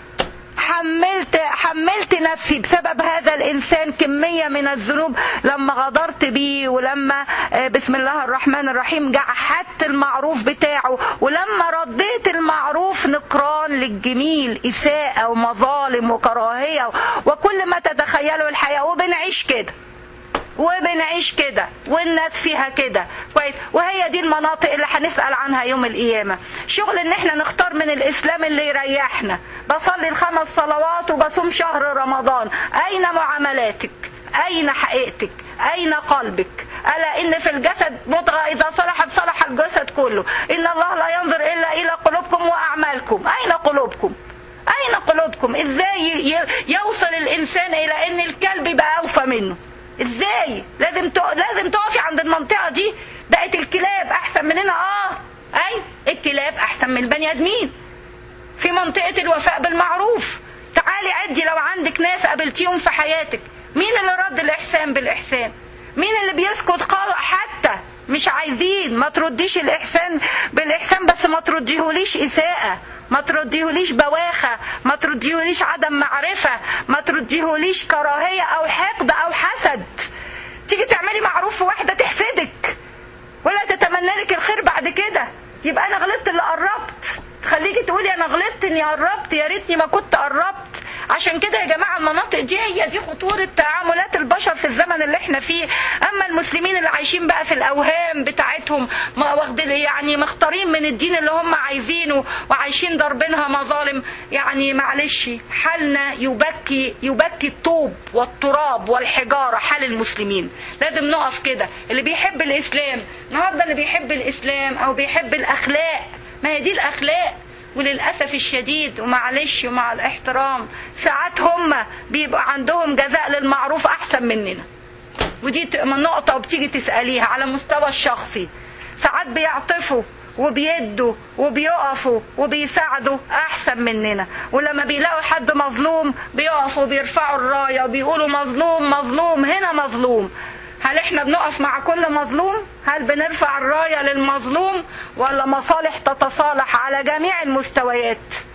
Speaker 1: حملت حملت نفسي بسبب هذا الانسان كميه من الذنوب لما غدرت بيه ولما بسم الله الرحمن الرحيم جحدت المعروف بتاعه ولما رديت المعروف نكران للجميل اساءه ومظالم وكراهيه وكل ما تتخيله الحياه وبنعيش كده وبنعيش كده والناس فيها كده كويس وهي دي المناطق اللي هنسأل عنها يوم القيامة شغل ان احنا نختار من الاسلام اللي يريحنا بصلي الخمس صلوات وبصوم شهر رمضان اين معاملاتك اين حقيقتك اين قلبك ألا إن في الجسد مضغة إذا صلحت صلح الجسد كله إن الله لا ينظر إلا إلى قلوبكم وأعمالكم أين قلوبكم أين قلوبكم إزاي يوصل الإنسان إلى إن الكلب يبقى أوفى منه ازاي لازم تق... لازم تقفي عند المنطقه دي بقت الكلاب احسن مننا اه اي الكلاب احسن من البني ادمين في منطقه الوفاء بالمعروف تعالي عدي لو عندك ناس قابلتيهم في حياتك مين اللي رد الاحسان بالاحسان مين اللي بيسكت قال حتى مش عايزين ما ترديش الاحسان بالاحسان بس ما ترديهوليش اساءه ما ترديهوليش بواخة ما ترديهوليش عدم معرفة ما ترديهوليش كراهية أو حقد أو حسد تيجي تعملي معروف في واحدة تحسدك ولا تتمنى لك الخير بعد كده يبقى أنا غلطت اللي قربت تخليكي تقولي أنا غلطت إني قربت يا ريتني ما كنت قربت عشان كده يا جماعة المناطق دي هي دي خطورة تعاملات البشر في الزمن اللي احنا فيه أما المسلمين اللي عايشين بقى في الأوهام بتاعتهم ما واخدين يعني مختارين من الدين اللي هم عايزينه وعايشين ضاربينها مظالم يعني معلش حالنا يبكي يبكي الطوب والتراب والحجارة حال المسلمين لازم نقف كده اللي بيحب الإسلام النهارده اللي بيحب الإسلام أو بيحب الأخلاق ما هي دي الأخلاق وللأسف الشديد ومعلش ومع الاحترام ساعات هم بيبقى عندهم جزاء للمعروف أحسن مننا ودي نقطة وبتيجي تسأليها على مستوى الشخصي ساعات بيعطفوا وبيدوا وبيقفوا وبيساعدوا احسن مننا ولما بيلاقوا حد مظلوم بيقفوا بيرفعوا الرايه وبيقولوا مظلوم مظلوم هنا مظلوم هل احنا بنقف مع كل مظلوم هل بنرفع الرايه للمظلوم ولا مصالح تتصالح على جميع المستويات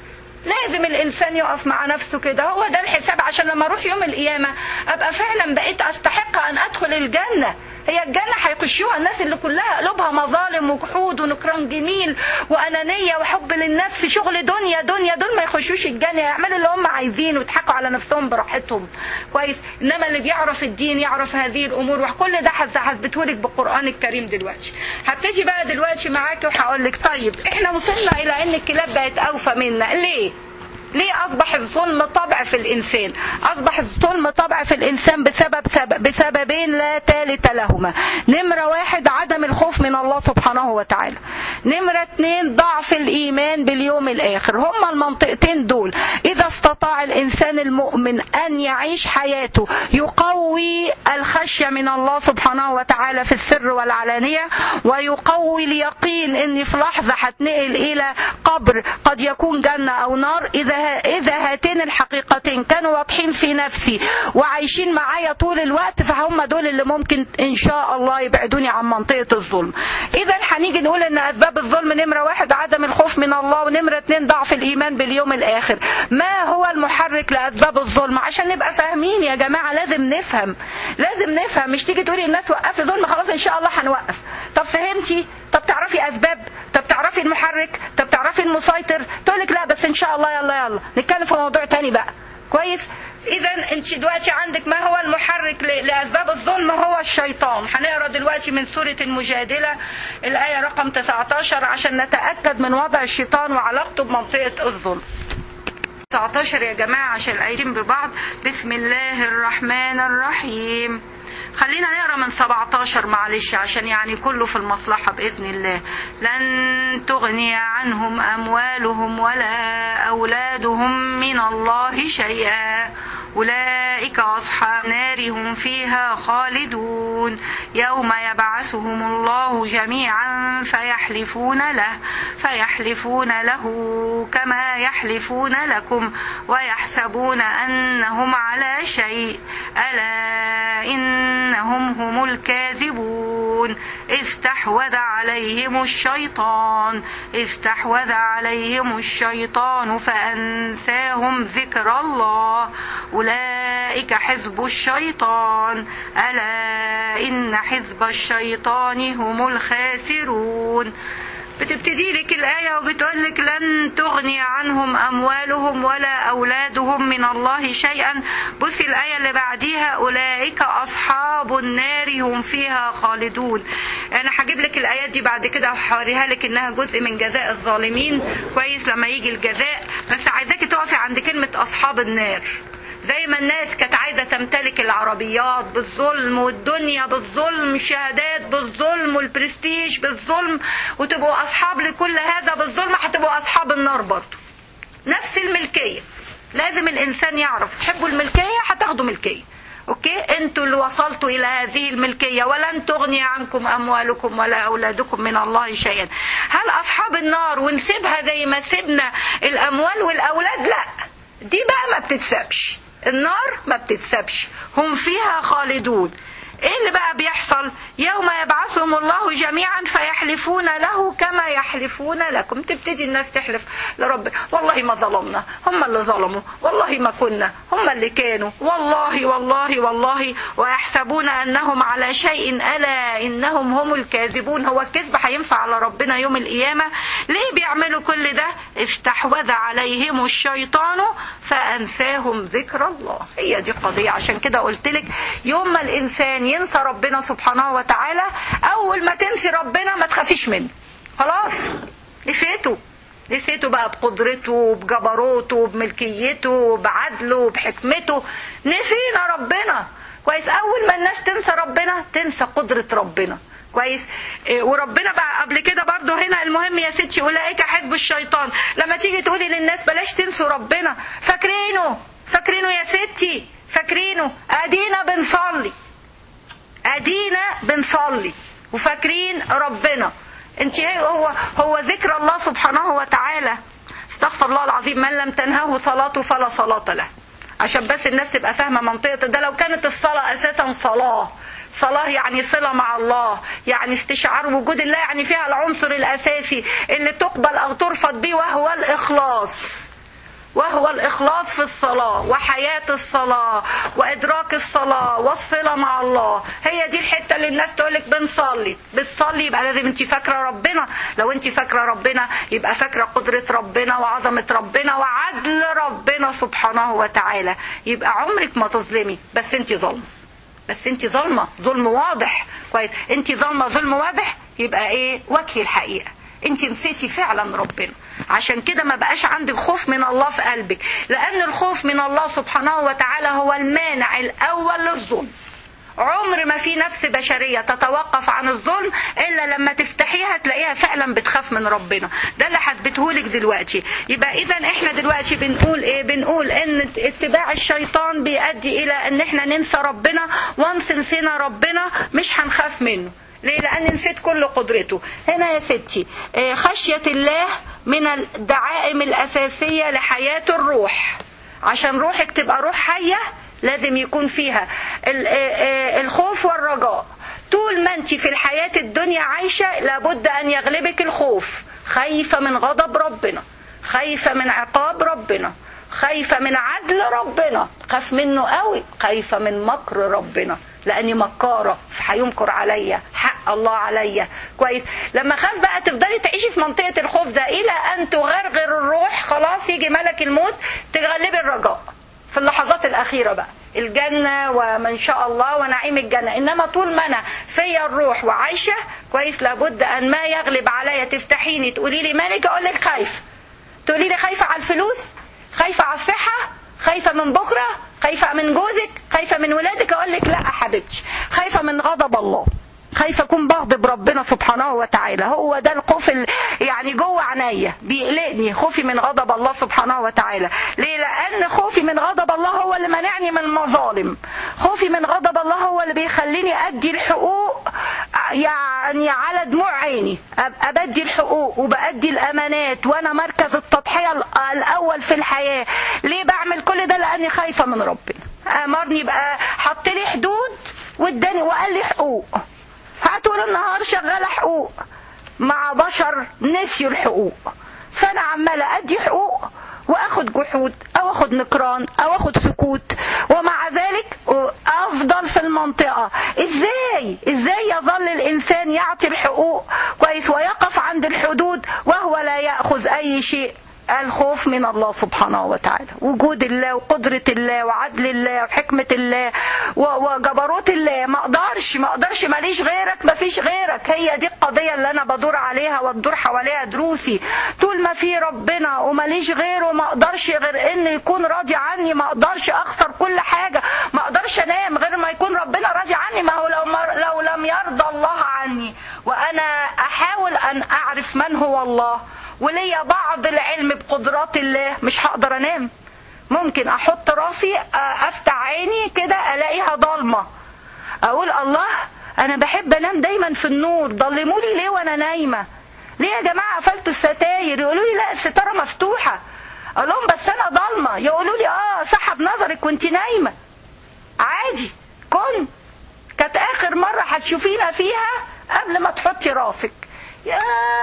Speaker 1: لازم الانسان يقف مع نفسه كده هو ده الحساب عشان لما اروح يوم القيامه ابقى فعلا بقيت استحق ان ادخل الجنه هي الجنة هيخشوها الناس اللي كلها قلوبها مظالم وجحود ونكران جميل وأنانية وحب للنفس شغل دنيا دنيا دول ما يخشوش الجنة يعملوا اللي هم عايزينه ويضحكوا على نفسهم براحتهم كويس إنما اللي بيعرف الدين يعرف هذه الأمور وكل ده هثبتهولك بالقرآن الكريم دلوقتي هبتدي بقى دلوقتي معاكي وهقول لك طيب احنا وصلنا إلى إن الكلاب بقت أوفى منا ليه؟ ليه اصبح الظلم طبع في الانسان اصبح الظلم طبع في الانسان بسبب سبب بسببين لا ثالث لهما نمرة واحد عدم الخوف من الله سبحانه وتعالى نمرة اتنين ضعف الايمان باليوم الاخر هما المنطقتين دول اذا استطاع الانسان المؤمن ان يعيش حياته يقوي الخشية من الله سبحانه وتعالى في السر والعلانية ويقوي اليقين اني في لحظة هتنقل الى قبر قد يكون جنة او نار اذا إذا هاتين الحقيقتين كانوا واضحين في نفسي وعايشين معايا طول الوقت فهم دول اللي ممكن إن شاء الله يبعدوني عن منطقة الظلم إذا هنيجي نقول إن أسباب الظلم نمرة واحد عدم الخوف من الله ونمرة اتنين ضعف الإيمان باليوم الآخر ما هو المحرك لأسباب الظلم عشان نبقى فاهمين يا جماعة لازم نفهم لازم نفهم مش تيجي تقولي الناس وقفي ظلم خلاص إن شاء الله هنوقف طب فهمتي طب تعرفي أسباب طب تعرفي المحرك طب تعرفي المسيطر تقول لك لا بس إن شاء الله يلا يلا نتكلم في موضوع تاني بقى كويس اذا انت دلوقتي عندك ما هو المحرك لاسباب الظلم هو الشيطان هنقرا دلوقتي من سوره المجادله الايه رقم 19 عشان نتاكد من وضع الشيطان وعلاقته بمنطقه الظلم 19 يا جماعه عشان الايتين ببعض بسم الله الرحمن الرحيم خلينا نقرا من 17 معلش عشان يعني كله في المصلحه باذن الله لن تغني عنهم اموالهم ولا اولادهم من الله شيئا أولئك أصحاب نار هم فيها خالدون يوم يبعثهم الله جميعا فيحلفون له فيحلفون له كما يحلفون لكم ويحسبون أنهم على شيء ألا إنهم هم الكاذبون استحوذ عليهم الشيطان استحوذ عليهم الشيطان فأنساهم ذكر الله أولئك حزب الشيطان ألا إن حزب الشيطان هم الخاسرون بتبتدي لك الآية وبتقول لك لن تغني عنهم أموالهم ولا أولادهم من الله شيئا بص الآية اللي بعديها أولئك أصحاب النار هم فيها خالدون أنا هجيب لك الآيات دي بعد كده وهوريها لك إنها جزء من جزاء الظالمين كويس لما يجي الجزاء بس عايزاكي تقفي عند كلمة أصحاب النار زي ما الناس كانت عايزة تمتلك العربيات بالظلم والدنيا بالظلم شهادات بالظلم والبرستيج بالظلم وتبقوا أصحاب لكل هذا بالظلم هتبقوا أصحاب النار برضو نفس الملكية لازم الإنسان يعرف تحبوا الملكية هتاخدوا ملكية اوكي انتوا اللي وصلتوا الى هذه الملكيه ولن تغني عنكم اموالكم ولا اولادكم من الله شيئا هل اصحاب النار ونسيبها زي ما سيبنا الاموال والاولاد لا دي بقى ما بتتسابش النار ما بتتسابش هم فيها خالدون ايه اللي بقى بيحصل يوم يبعثهم الله جميعا فيحلفون له كما يحلفون لكم تبتدي الناس تحلف لرب والله ما ظلمنا هم اللي ظلموا والله ما كنا هم اللي كانوا والله والله والله ويحسبون انهم على شيء الا انهم هم الكاذبون هو الكذب هينفع على ربنا يوم القيامه ليه بيعملوا كل ده استحوذ عليهم الشيطان فانساهم ذكر الله هي دي قضيه عشان كده قلت لك يوم ما الانسان ينسى ربنا سبحانه وتعالى اول ما تنسي ربنا ما تخافيش منه خلاص نسيته نسيته بقى بقدرته بجبروته بملكيته بعدله بحكمته نسينا ربنا كويس اول ما الناس تنسى ربنا تنسى قدرة ربنا كويس إيه وربنا بقى قبل كده برضو هنا المهم يا ستي اولئك حزب الشيطان لما تيجي تقولي للناس بلاش تنسوا ربنا فاكرينه فاكرينه يا ستي فاكرينه ادينا بنصلي ادينا بنصلي وفاكرين ربنا انت هو هو ذكر الله سبحانه وتعالى استغفر الله العظيم من لم تنهه صلاته فلا صلاة له عشان بس الناس تبقى فاهمه منطقه ده لو كانت الصلاه اساسا صلاه صلاة يعني صلة مع الله يعني استشعار وجود الله يعني فيها العنصر الأساسي اللي تقبل أو ترفض به وهو الإخلاص وهو الإخلاص في الصلاة وحياة الصلاة وإدراك الصلاة والصلة مع الله هي دي الحتة اللي الناس تقولك بنصلي بتصلي يبقى لازم انت فاكرة ربنا لو انت فاكرة ربنا يبقى فاكرة قدرة ربنا وعظمة ربنا وعدل ربنا سبحانه وتعالى يبقى عمرك ما تظلمي بس انت ظلمة بس انت ظالمة ظلم واضح كويس انت ظالمة ظلم واضح يبقى ايه وجه الحقيقة انت نسيتي فعلا ربنا عشان كده ما بقاش عندك خوف من الله في قلبك لان الخوف من الله سبحانه وتعالى هو المانع الاول للظلم عمر ما في نفس بشرية تتوقف عن الظلم إلا لما تفتحيها تلاقيها فعلا بتخاف من ربنا ده اللي حثبتهولك دلوقتي يبقى إذا إحنا دلوقتي بنقول إيه بنقول إن اتباع الشيطان بيؤدي إلى إن إحنا ننسى ربنا وانس نسينا ربنا مش هنخاف منه ليه لأن نسيت كل قدرته هنا يا ستي خشية الله من الدعائم الأساسية لحياة الروح عشان روحك تبقى روح حية لازم يكون فيها الخوف والرجاء طول ما انت في الحياة الدنيا عايشة لابد أن يغلبك الخوف خايفة من غضب ربنا خايفة من عقاب ربنا خايفة من عدل ربنا خاف منه قوي خايفة من مكر ربنا لاني مكاره هيمكر عليا حق الله عليا كويس لما خاف بقى تفضلي تعيشي في منطقه الخوف ده الى ان تغرغر الروح خلاص يجي ملك الموت تغلبي الرجاء في اللحظات الاخيره بقى الجنة ومن شاء الله ونعيم الجنة إنما طول ما أنا فيا الروح وعايشة كويس لابد أن ما يغلب عليا تفتحيني تقولي لي مالك أقول لك خايف تقولي لي خايفة على الفلوس خايفة على الصحة خايفة من بكرة خايفة من جوزك خايفة من ولادك أقول لك لا حبيبتي خايفة من غضب الله خايفة أكون بغضب ربنا سبحانه وتعالى هو ده الخوف يعني جوه عينيا بيقلقني خوفي من غضب الله سبحانه وتعالى ليه لأن خوفي من غضب الله هو اللي منعني من المظالم خوفي من غضب الله هو اللي بيخليني أدي الحقوق يعني على دموع عيني أبقى بدي الحقوق وبأدي الأمانات وأنا مركز التضحية الأول في الحياة ليه بعمل كل ده لأني خايفة من ربنا أمرني بقى حط لي حدود واداني وقال لي حقوق طول النهار شغالة حقوق مع بشر نسيوا الحقوق فأنا عمالة أدي حقوق واخد جحود او اخد نكران او اخد سكوت ومع ذلك افضل في المنطقة ازاي ازاي يظل الانسان يعطي الحقوق كويس ويقف عند الحدود وهو لا يأخذ اي شيء الخوف من الله سبحانه وتعالى وجود الله وقدرة الله وعدل الله وحكمة الله وجبروت الله ما اقدرش ما اقدرش ماليش غيرك ما فيش غيرك هي دي القضية اللي انا بدور عليها وتدور حواليها دروسي طول ما في ربنا وماليش غيره ما اقدرش غير انه يكون راضي عني ما اقدرش اخسر كل حاجة ما اقدرش انام غير ما يكون ربنا راضي عني ما هو لو, مر لو لم يرضى الله عني وانا احاول ان اعرف من هو الله وليا بعض العلم بقدرات الله مش هقدر انام ممكن احط راسي افتح عيني كده الاقيها ضلمه اقول الله انا بحب انام دايما في النور ضلموا لي ليه وانا نايمه ليه يا جماعه قفلتوا الستاير يقولوا لي لا الستاره مفتوحه اقول لهم بس انا ضلمه يقولوا لي اه سحب نظرك وانت نايمه عادي كن كانت اخر مره هتشوفينا فيها قبل ما تحطي راسك يا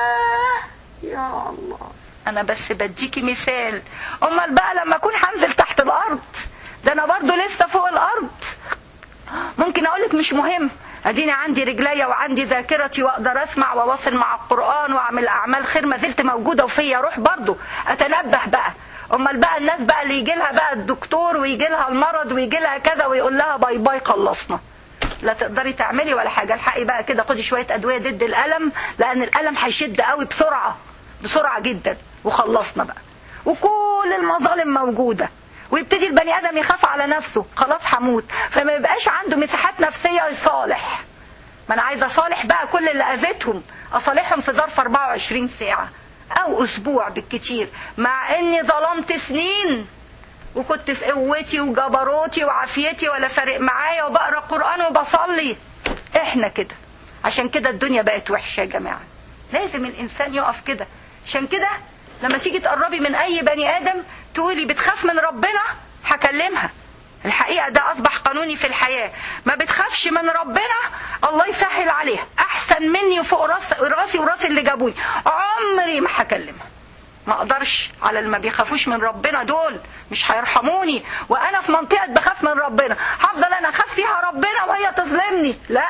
Speaker 1: يا الله انا بس بديكي مثال امال بقى لما اكون هنزل تحت الارض ده انا برضو لسه فوق الارض ممكن اقولك مش مهم اديني عندي رجليا وعندي ذاكرتي واقدر اسمع واواصل مع القران واعمل اعمال خير ما زلت موجوده وفيا روح برضو اتنبه بقى امال بقى الناس بقى اللي يجي لها بقى الدكتور ويجي لها المرض ويجي لها كذا ويقول لها باي باي خلصنا لا تقدري تعملي ولا حاجه الحقي بقى كده خدي شويه ادويه ضد الالم لان الالم هيشد قوي بسرعه بسرعه جدا وخلصنا بقى وكل المظالم موجوده ويبتدي البني ادم يخاف على نفسه خلاص هموت فما يبقاش عنده مساحات نفسيه يصالح ما انا عايزه اصالح بقى كل اللي اذيتهم اصالحهم في ظرف 24 ساعه او اسبوع بالكتير مع اني ظلمت سنين وكنت في قوتي وجبروتي وعافيتي ولا فارق معايا وبقرا قران وبصلي احنا كده عشان كده الدنيا بقت وحشه يا جماعه لازم الانسان يقف كده عشان كده لما تيجي تقربي من اي بني ادم تقولي بتخاف من ربنا هكلمها الحقيقة ده أصبح قانوني في الحياة ما بتخافش من ربنا الله يسهل عليها أحسن مني وفوق راس راسي وراس اللي جابوني عمري ما هكلمها
Speaker 2: ما اقدرش على اللي ما بيخافوش من ربنا دول مش هيرحموني وانا في منطقه بخاف من ربنا هفضل انا اخاف فيها ربنا وهي تظلمني لا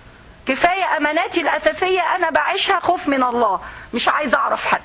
Speaker 2: كفايه اماناتي الاساسيه انا بعيشها خوف من الله مش عايزه اعرف حد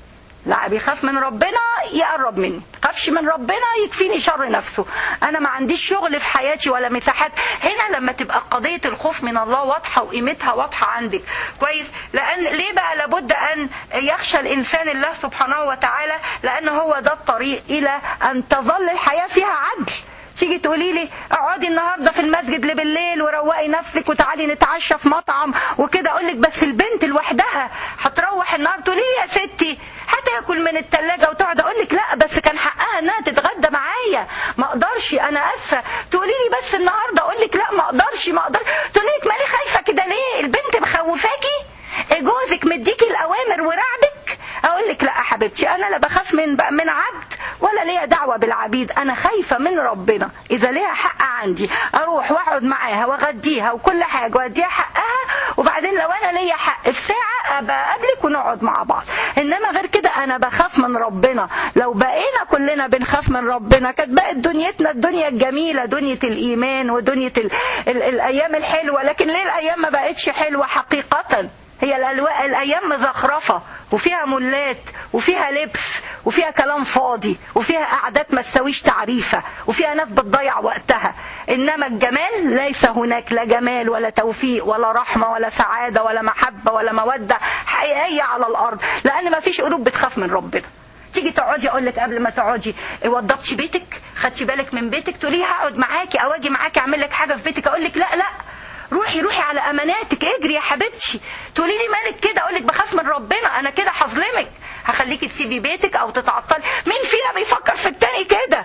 Speaker 2: لا بيخاف من ربنا يقرب مني خافش من ربنا يكفيني شر نفسه انا ما عنديش شغل في حياتي ولا مساحات هنا لما تبقى قضيه الخوف من الله واضحه وقيمتها واضحه عندك كويس لان ليه بقى لابد ان يخشى الانسان الله سبحانه وتعالى لان هو ده الطريق الى ان تظل الحياه فيها عدل تيجي تقولي لي اقعدي النهارده في المسجد لبالليل وروقي نفسك وتعالي نتعشى في مطعم وكده اقول لك بس البنت لوحدها هتروح النهار تقولي لي يا ستي هتاكل من التلاجة وتقعد اقول لك لا بس كان حقها انها تتغدى معايا ما اقدرش انا اسفه تقولي لي بس النهارده اقول لك لا ما اقدرش ما اقدرش تقولي لك مالي خايفه كده ليه البنت مخوفاكي جوزك مديكي الاوامر ورعبك اقول لك لا يا حبيبتي انا لا بخاف من من عبد ولا ليا دعوه بالعبيد انا خايفه من ربنا اذا ليها حق عندي اروح واقعد معاها واغديها وكل حاجه واديها حقها وبعدين لو انا ليا حق في ساعه ابقى اقابلك ونقعد مع بعض انما غير كده انا بخاف من ربنا لو بقينا كلنا بنخاف من ربنا كانت بقت دنيتنا الدنيا الجميله دنيا الايمان ودنيا ال ال الايام الحلوه لكن ليه الايام ما بقتش حلوه حقيقه هي الألواء الأيام مزخرفة وفيها ملات وفيها لبس وفيها كلام فاضي وفيها قعدات ما تساويش تعريفة وفيها ناس بتضيع وقتها إنما الجمال ليس هناك لا جمال ولا توفيق ولا رحمة ولا سعادة ولا محبة ولا مودة حقيقية على الأرض لأن ما فيش قلوب بتخاف من ربنا تيجي تقعدي اقول لك قبل ما تقعدي وضبتي بيتك خدتي بالك من بيتك تقولي هقعد معاكي او اجي معاكي اعمل لك حاجه في بيتك اقول لك لا لا روحي روحي على اماناتك اجري يا حبيبتي تقولي لي مالك كده اقول لك بخاف من ربنا انا كده هظلمك هخليكي تسيبي بيتك او تتعطلي مين فينا بيفكر في التاني كده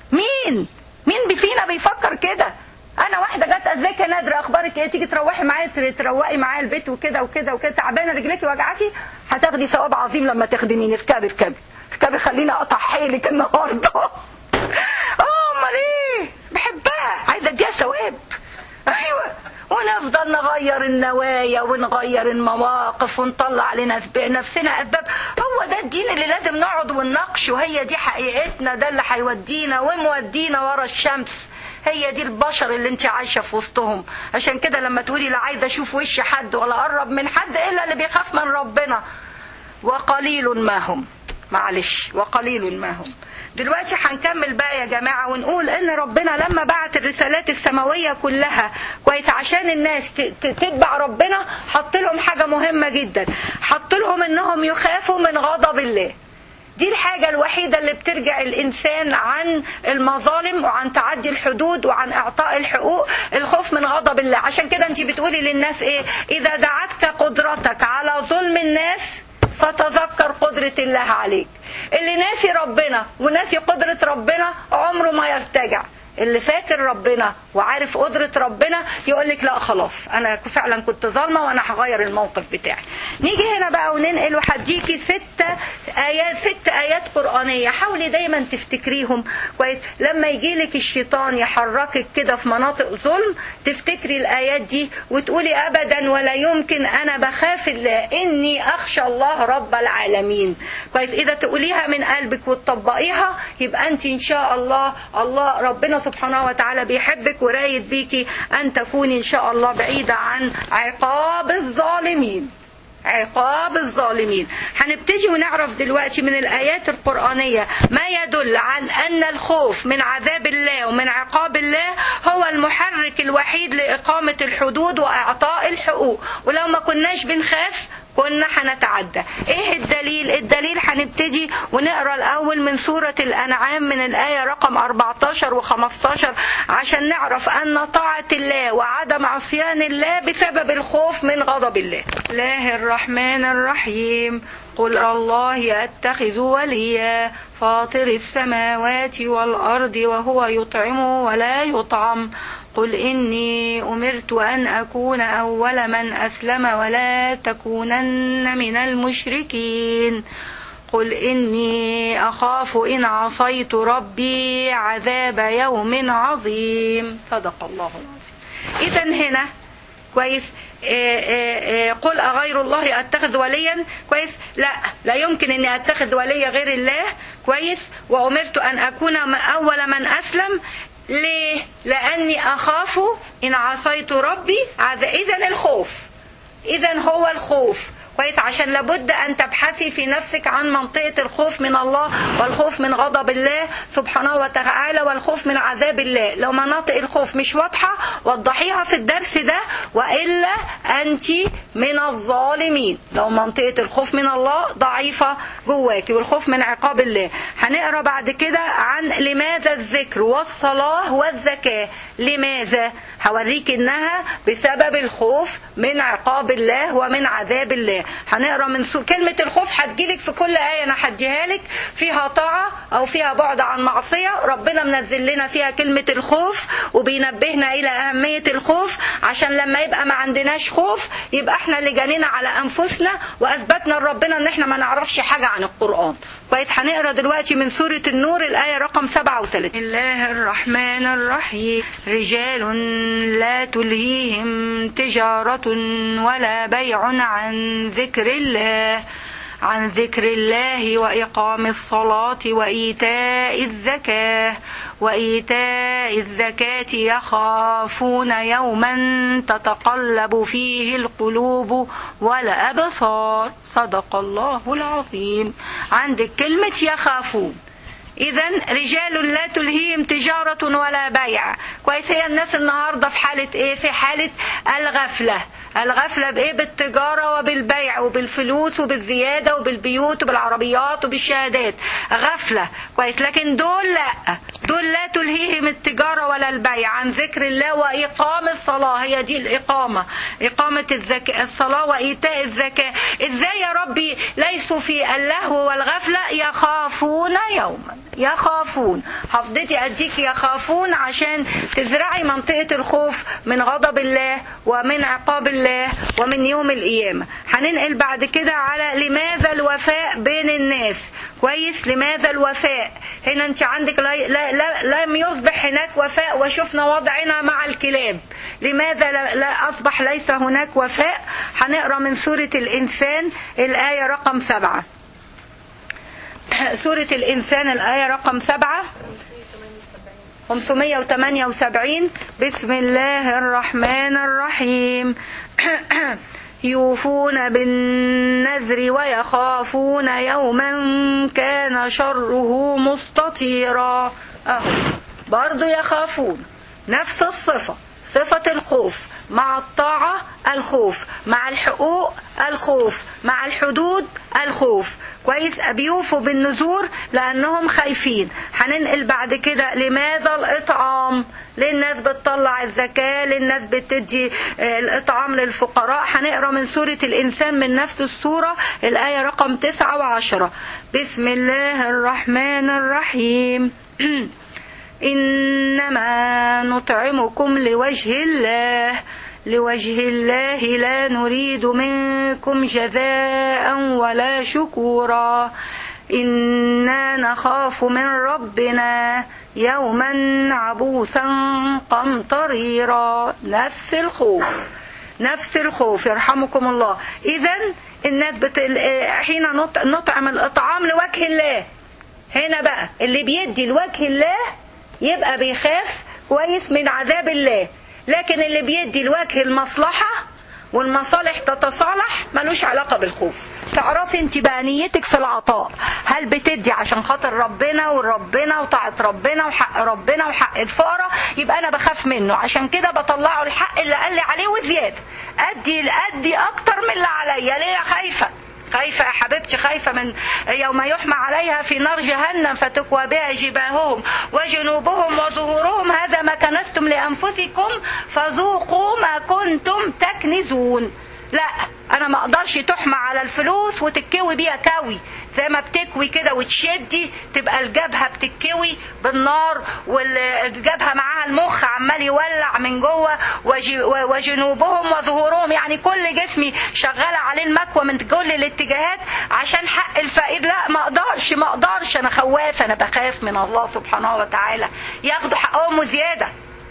Speaker 2: مين مين فينا بيفكر كده انا واحده جت ازيك يا نادره اخبارك ايه تيجي تروحي معايا تروقي معايا البيت وكده وكده وكده تعبانه رجليكي وجعاكي هتاخدي ثواب عظيم لما تخدميني اركبي اركبي اركبي خليني اقطع حيلك النهارده اه امال ايه بحبها عايزه اديها ثواب ايوه ونفضل نغير النوايا ونغير المواقف ونطلع لنفسنا اسباب هو ده الدين اللي لازم نقعد ونناقشه وهي دي حقيقتنا ده اللي هيودينا ومودينا ورا الشمس هي دي البشر اللي انت عايشه في وسطهم عشان كده لما تقولي لا عايزه اشوف وش حد ولا اقرب من حد الا اللي بيخاف من ربنا وقليل ما هم معلش وقليل ما هم دلوقتي هنكمل بقى يا جماعة ونقول ان ربنا لما بعت الرسالات السماوية كلها كويس عشان الناس تتبع ربنا حط لهم حاجة مهمة جدا حط لهم انهم يخافوا من غضب الله دي الحاجة الوحيدة اللي بترجع الإنسان عن المظالم وعن تعدي الحدود وعن إعطاء الحقوق الخوف من غضب الله عشان كده أنت بتقولي للناس إيه إذا دعتك قدرتك على ظلم الناس فتذكر قدرة الله عليك اللي ناسي ربنا وناسي قدرة ربنا عمره ما يرتجع اللي فاكر ربنا وعارف قدرة ربنا يقول لك لا خلاص انا فعلا كنت ظالمه وانا هغير الموقف بتاعي نيجي هنا بقى وننقل وهديكي ست ايات ست ايات قرانيه حاولي دايما تفتكريهم كويس لما يجي لك الشيطان يحركك كده في مناطق ظلم تفتكري الايات دي وتقولي ابدا ولا يمكن انا بخاف الله اني اخشى الله رب العالمين كويس اذا تقوليها من قلبك وتطبقيها يبقى انت ان شاء الله الله ربنا سبحانه وتعالى بيحبك ورايد بيكي أن تكوني إن شاء الله بعيدة عن عقاب الظالمين عقاب الظالمين هنبتدي ونعرف دلوقتي من الآيات القرآنية ما يدل عن أن الخوف من عذاب الله ومن عقاب الله هو المحرك الوحيد لإقامة الحدود وإعطاء الحقوق ولو ما كناش بنخاف كنا هنتعدى ايه الدليل الدليل هنبتدي ونقرا الاول من سوره الانعام من الايه رقم 14 و15 عشان نعرف ان طاعه الله وعدم عصيان الله بسبب الخوف من غضب الله الله الرحمن الرحيم قل الله يتخذ وليا فاطر السماوات والارض وهو يطعم ولا يطعم قل إني أمرت أن أكون أول من أسلم ولا تكونن من المشركين قل إني أخاف إن عصيت ربي عذاب يوم عظيم صدق الله العظيم إذا هنا
Speaker 1: كويس آه، آه، آه، قل أغير الله أتخذ وليا كويس لا لا يمكن أني أتخذ ولي غير الله كويس وأمرت أن أكون أول من أسلم ليه لأني أخاف إن عصيت ربي إذا الخوف إذا هو الخوف كويس عشان لابد أن تبحثي في نفسك عن منطقة الخوف من الله والخوف من غضب الله سبحانه وتعالى والخوف من عذاب الله لو مناطق الخوف مش واضحة وضحيها في الدرس ده وإلا أنت من الظالمين لو منطقة الخوف من الله ضعيفة جواكي والخوف من عقاب الله هنقرأ بعد كده عن لماذا الذكر والصلاة والزكاة لماذا هوريك انها بسبب الخوف من عقاب الله ومن عذاب الله هنقرا من سو... كلمه الخوف هتجيلك في كل ايه انا هديها لك فيها طاعه او فيها بعد عن معصيه ربنا منزل لنا فيها كلمه الخوف وبينبهنا الى اهميه الخوف عشان لما يبقى ما عندناش خوف يبقى احنا اللي جانينا على انفسنا واثبتنا لربنا ان احنا ما نعرفش حاجه عن القران كويس هنقرا دلوقتي من سوره النور الايه رقم 37 بسم الله الرحمن الرحيم رجال لا تلهيهم تجاره ولا بيع عن ذكر الله عن ذكر الله وإقام الصلاة وإيتاء الزكاة وإيتاء الزكاة يخافون يوما تتقلب فيه القلوب والأبصار صدق الله العظيم عندك كلمة يخافون إذا رجال لا تلهيهم تجارة ولا بيع كويس هي الناس النهاردة في حالة إيه في حالة الغفلة الغفلة بإيه بالتجارة وبالبيع وبالفلوس وبالزيادة وبالبيوت وبالعربيات وبالشهادات غفلة كويس لكن دول لا دول لا تلهيهم التجارة ولا البيع عن ذكر الله وإقام الصلاة هي دي الإقامة إقامة الزكاة الصلاة وإيتاء الزكاة إزاي يا ربي ليسوا في اللهو والغفلة يخافون يوما يخافون حفظتي أديك يخافون عشان تزرعي منطقة الخوف من غضب الله ومن عقاب الله ومن يوم القيامة هننقل بعد كده على لماذا الوفاء بين الناس كويس لماذا الوفاء هنا انت عندك لا لا لا لم يصبح هناك وفاء وشفنا وضعنا مع الكلاب لماذا لا, لا أصبح ليس هناك وفاء هنقرأ من سورة الإنسان الآية رقم سبعة سورة الإنسان الآية رقم سبعة 578 بسم الله الرحمن الرحيم يوفون بالنذر ويخافون يوما كان شره مستطيرا أهو برضو يخافون نفس الصفة صفة الخوف مع الطاعة الخوف مع الحقوق الخوف مع الحدود الخوف كويس بيوفوا بالنذور لأنهم خايفين هننقل بعد كده لماذا الإطعام للناس بتطلع الزكاة للناس بتدي الإطعام للفقراء هنقرأ من سورة الإنسان من نفس السورة الآية رقم 9 وعشرة بسم الله الرحمن الرحيم إنما نطعمكم لوجه الله لوجه الله لا نريد منكم جزاء ولا شكورا إنا نخاف من ربنا يوما عبوسا قمطريرا نفس الخوف نفس الخوف يرحمكم الله إذا الناس بت... حين نطعم الإطعام لوجه الله هنا بقى اللي بيدي لوجه الله يبقى بيخاف كويس من عذاب الله لكن اللي بيدي لوجه المصلحة والمصالح تتصالح ملوش علاقة بالخوف تعرفي انت بقى نيتك في العطاء هل بتدي عشان خاطر ربنا وربنا وطاعة ربنا وحق ربنا وحق الفقراء يبقى انا بخاف منه عشان كده بطلعه الحق اللي قال لي عليه وزيادة ادي ادي اكتر من اللي عليا ليه خايفة خايفة يا حبيبتي خايفة من يوم يحمى عليها في نار جهنم فتكوى بها جباههم وجنوبهم وظهورهم هذا ما كنستم لأنفسكم فذوقوا ما كنتم تكنزون لا انا ما اقدرش تحمى على الفلوس وتكوي بيها كوي زي ما بتكوي كده وتشدي تبقى الجبهه بتكوي بالنار والجبهه معاها المخ عمال يولع من جوه وجنوبهم وظهورهم يعني كل جسمي شغاله عليه المكوى من كل الاتجاهات عشان حق الفقير لا ما اقدرش ما اقدرش انا خوافه انا بخاف من الله سبحانه وتعالى ياخدوا حقهم وزياده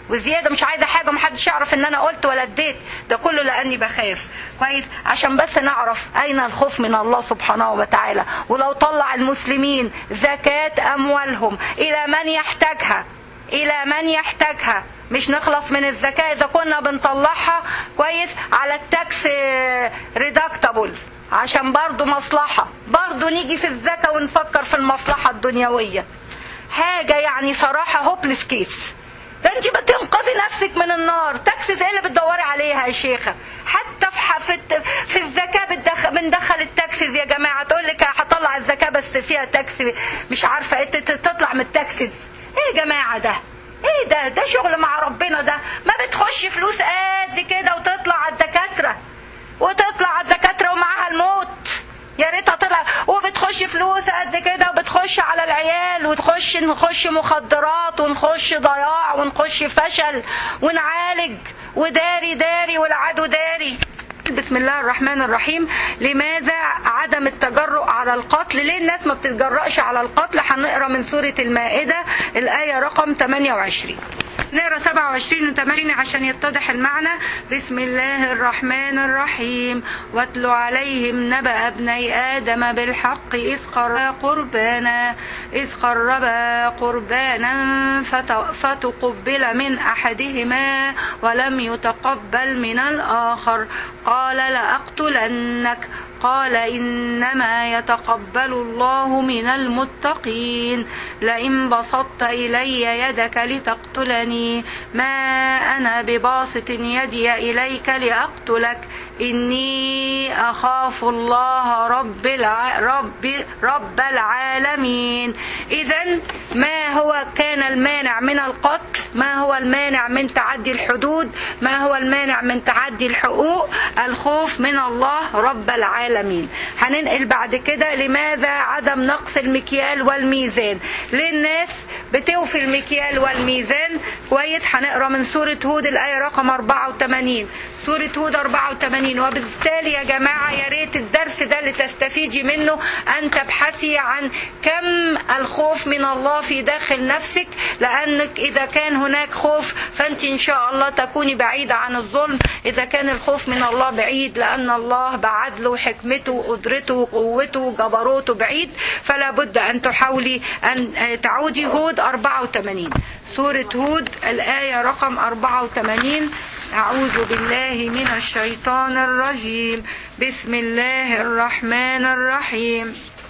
Speaker 2: وزياده مش عايزه حاجه محدش يعرف ان انا قلت ولا اديت ده كله لاني بخاف كويس عشان بس نعرف اين الخوف من الله سبحانه وتعالى ولو طلع المسلمين زكاه اموالهم الى من يحتاجها الى من يحتاجها مش نخلص من الزكاه اذا كنا بنطلعها كويس على التاكس ريدكتابل عشان برضو مصلحه برضو نيجي في الزكاه ونفكر في المصلحه الدنيويه حاجه يعني صراحه هوبلس كيس ده انت بتنقذي نفسك من النار تاكسي زي اللي بتدوري عليها يا شيخه حتى في حفت في الزكاه بتدخل بندخل التاكسيز يا جماعه تقول لك هطلع الزكاه بس فيها تاكسي مش عارفه ايه تطلع من التاكسيز ايه يا جماعه ده ايه ده ده شغل مع ربنا ده ما بتخش فلوس قد كده وتطلع على الدكاتره وتطلع على الدكاتره ومعاها الموت يا ريتها طلع وبتخش فلوس قد كده وبتخش على العيال وتخش نخش مخدرات ونخش ضياع ونخش فشل ونعالج وداري داري والعدو داري بسم الله الرحمن الرحيم لماذا عدم التجرؤ على القتل ليه الناس ما بتتجرأش على القتل هنقرا من سورة المائدة الآية رقم 28 نقرا 27 و 28 عشان يتضح المعنى بسم الله الرحمن الرحيم واتل عليهم نبأ ابني آدم بالحق إذ قربا قربانا إذ قربا قربانا فتقبل من أحدهما ولم يتقبل من الآخر قال لأقتلنك قال إنما يتقبل الله من المتقين لئن بسطت إلي يدك لتقتلني ما أنا بباسط يدي إليك لأقتلك إني أخاف الله رب الع... رب رب العالمين إذا ما هو كان المانع من القتل ما هو المانع من تعدي الحدود ما هو المانع من تعدي الحقوق الخوف من الله رب العالمين هننقل بعد كده لماذا عدم نقص المكيال والميزان للناس بتوفي المكيال والميزان كويس هنقرا من سورة هود الآية رقم 84 سورة هود 84 وبالتالي يا جماعة يا ريت الدرس ده اللي تستفيدي منه أن تبحثي عن كم الخوف من الله في داخل نفسك لأنك إذا كان هناك خوف فأنت إن شاء الله تكوني بعيدة عن الظلم إذا كان الخوف من الله بعيد لأن الله بعدله وحكمته وقدرته وقوته وجبروته بعيد فلا بد أن تحاولي أن تعودي هود 84 سورة هود الآية رقم 84 أعوذ بالله من الشيطان الرجيم بسم الله الرحمن الرحيم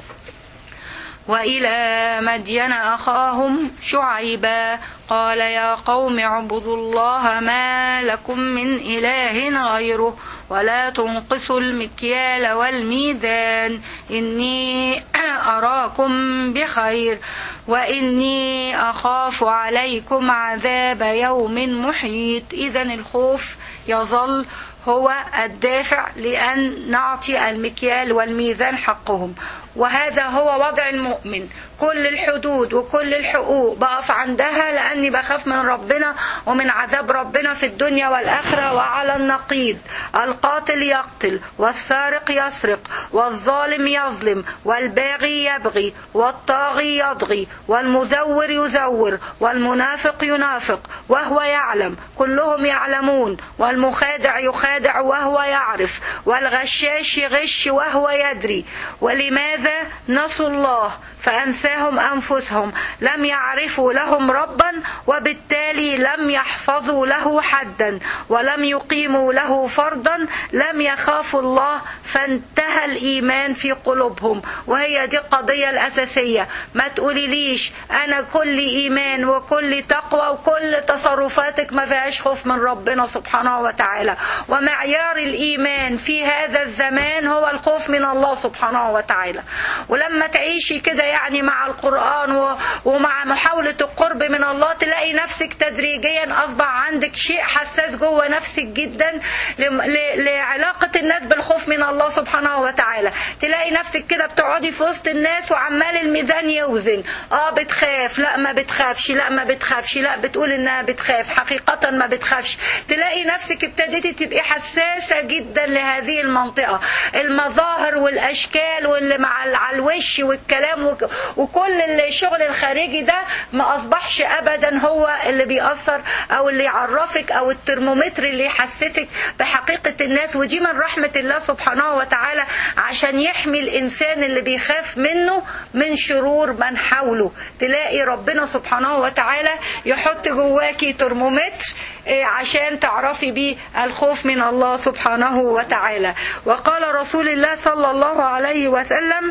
Speaker 2: وإلى مدين أخاهم شعيبا قال يا قوم اعبدوا الله ما لكم من إله غيره ولا تنقصوا المكيال والميزان إني أراكم بخير وإني أخاف عليكم عذاب يوم محيط إذا الخوف يظل هو الدافع لأن نعطي المكيال والميزان حقهم وهذا هو وضع المؤمن كل الحدود وكل الحقوق بقف عندها لأني بخاف من ربنا ومن عذاب ربنا في الدنيا والآخرة وعلى النقيض القاتل يقتل والسارق يسرق والظالم يظلم والباغي يبغي والطاغي يطغي والمزور يزور والمنافق ينافق وهو يعلم كلهم يعلمون والمخادع يخادع وهو يعرف والغشاش يغش وهو يدري ولماذا نسوا الله فأنساهم أنفسهم لم يعرفوا لهم ربا وبالتالي لم يحفظوا له حدا ولم يقيموا له فرضا لم يخافوا الله فانتهى الإيمان في قلوبهم وهي دي القضية الأساسية ما تقولي ليش أنا كل إيمان وكل تقوى وكل تصرفاتك ما فيهاش خوف من ربنا سبحانه وتعالى ومعيار الإيمان في هذا الزمان هو الخوف من الله سبحانه وتعالى ولما تعيشي كده يعني مع القرآن ومع محاولة القرب من الله تلاقي نفسك تدريجيا أصبح عندك شيء حساس جوه نفسك جدا لعلاقة الناس بالخوف من الله سبحانه
Speaker 1: وتعالى تلاقي نفسك كده بتقعدي في وسط الناس وعمال الميزان يوزن اه بتخاف لا ما بتخافش لا ما بتخافش لا بتقول انها بتخاف حقيقة ما بتخافش تلاقي نفسك ابتديتي تبقي حساسة جدا لهذه المنطقة المظاهر والاشكال واللي مع على الوش والكلام وك- وكل الشغل الخارجي ده ما اصبحش ابدا هو اللي بيأثر او اللي يعرفك او الترمومتر اللي يحسسك بحقيقة الناس ودي من رحمة الله سبحانه وتعالى عشان يحمي الانسان اللي بيخاف منه من شرور من حوله تلاقي ربنا سبحانه وتعالى يحط جواكي ترمومتر إيه، عشان تعرفي بيه الخوف من الله سبحانه وتعالى وقال رسول الله صلى الله عليه وسلم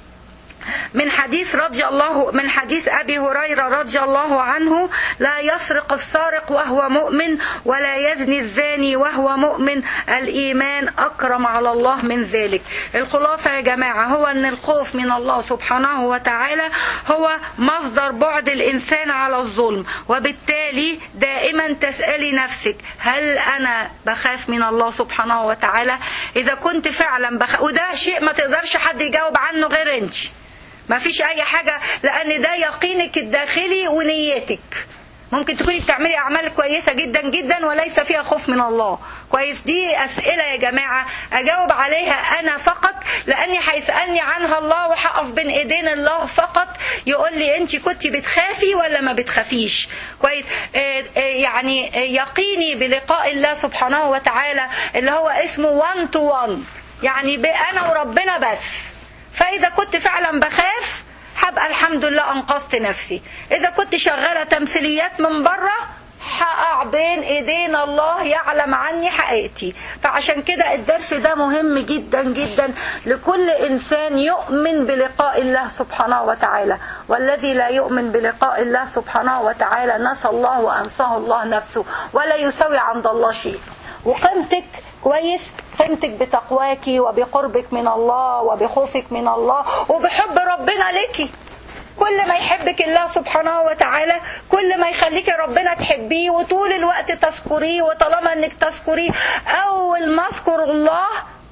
Speaker 1: من حديث رضي الله من حديث ابي هريره رضي الله عنه لا يسرق السارق وهو مؤمن ولا يزني الزاني وهو مؤمن الايمان اكرم على الله من ذلك الخلاصه يا جماعه هو ان الخوف من الله سبحانه وتعالى هو مصدر بعد الانسان على الظلم وبالتالي دائما تسالي نفسك هل انا بخاف من الله سبحانه وتعالى اذا كنت فعلا بخ... وده شيء ما تقدرش حد يجاوب عنه غير انت ما فيش اي حاجة لان ده يقينك الداخلي ونيتك ممكن تكوني بتعملي اعمال كويسه جدا جدا وليس فيها خوف من الله كويس دي اسئله يا جماعه اجاوب عليها انا فقط لاني هيسالني عنها الله وهقف بين ايدين الله فقط يقول لي انت كنت بتخافي ولا ما بتخافيش كويس آه، آه، يعني آه، يقيني بلقاء الله سبحانه وتعالى اللي هو اسمه 1 تو 1 يعني ب- انا وربنا بس فاذا كنت فعلا بخاف هبقى الحمد لله انقذت نفسي اذا كنت شغاله تمثيليات من بره هقع بين ايدين الله يعلم عني حقيقتي فعشان كده الدرس ده مهم جدا جدا لكل انسان يؤمن بلقاء الله سبحانه وتعالى والذي لا يؤمن بلقاء الله سبحانه وتعالى نسى الله وانساه الله نفسه ولا يساوي عند الله شيء وقيمتك كويس قيمتك بتقواك وبقربك من الله وبخوفك من الله وبحب ربنا لك كل ما يحبك الله سبحانه وتعالى كل ما يخليك ربنا تحبيه وطول الوقت تذكريه وطالما انك تذكريه اول ما اذكر الله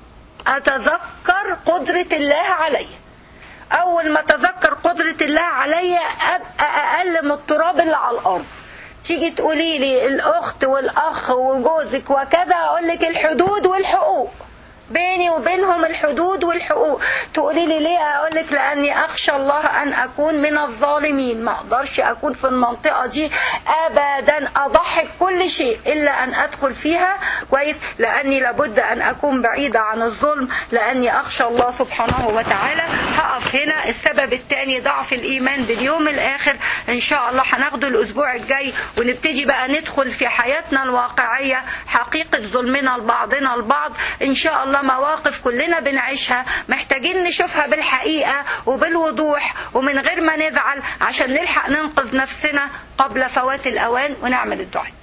Speaker 1: اتذكر قدرة الله علي اول ما اتذكر قدرة الله علي ابقى اقل من التراب اللي على الارض تيجي تقولي لي الاخت والاخ وجوزك وكذا اقول لك الحدود والحقوق بيني وبينهم الحدود والحقوق تقولي لي ليه اقول لك لاني اخشى الله ان اكون من الظالمين ما اقدرش اكون في المنطقه دي ابدا اضحي بكل شيء الا ان ادخل فيها كويس لاني لابد ان اكون بعيده عن الظلم لاني اخشى الله سبحانه وتعالى هقف هنا السبب الثاني ضعف الايمان باليوم الاخر ان شاء الله هناخده الاسبوع الجاي ونبتدي بقى ندخل في حياتنا الواقعيه حقيقه ظلمنا لبعضنا البعض ان شاء الله مواقف كلنا بنعيشها محتاجين نشوفها بالحقيقه وبالوضوح ومن غير ما نزعل عشان نلحق ننقذ نفسنا قبل فوات الاوان ونعمل الدعاء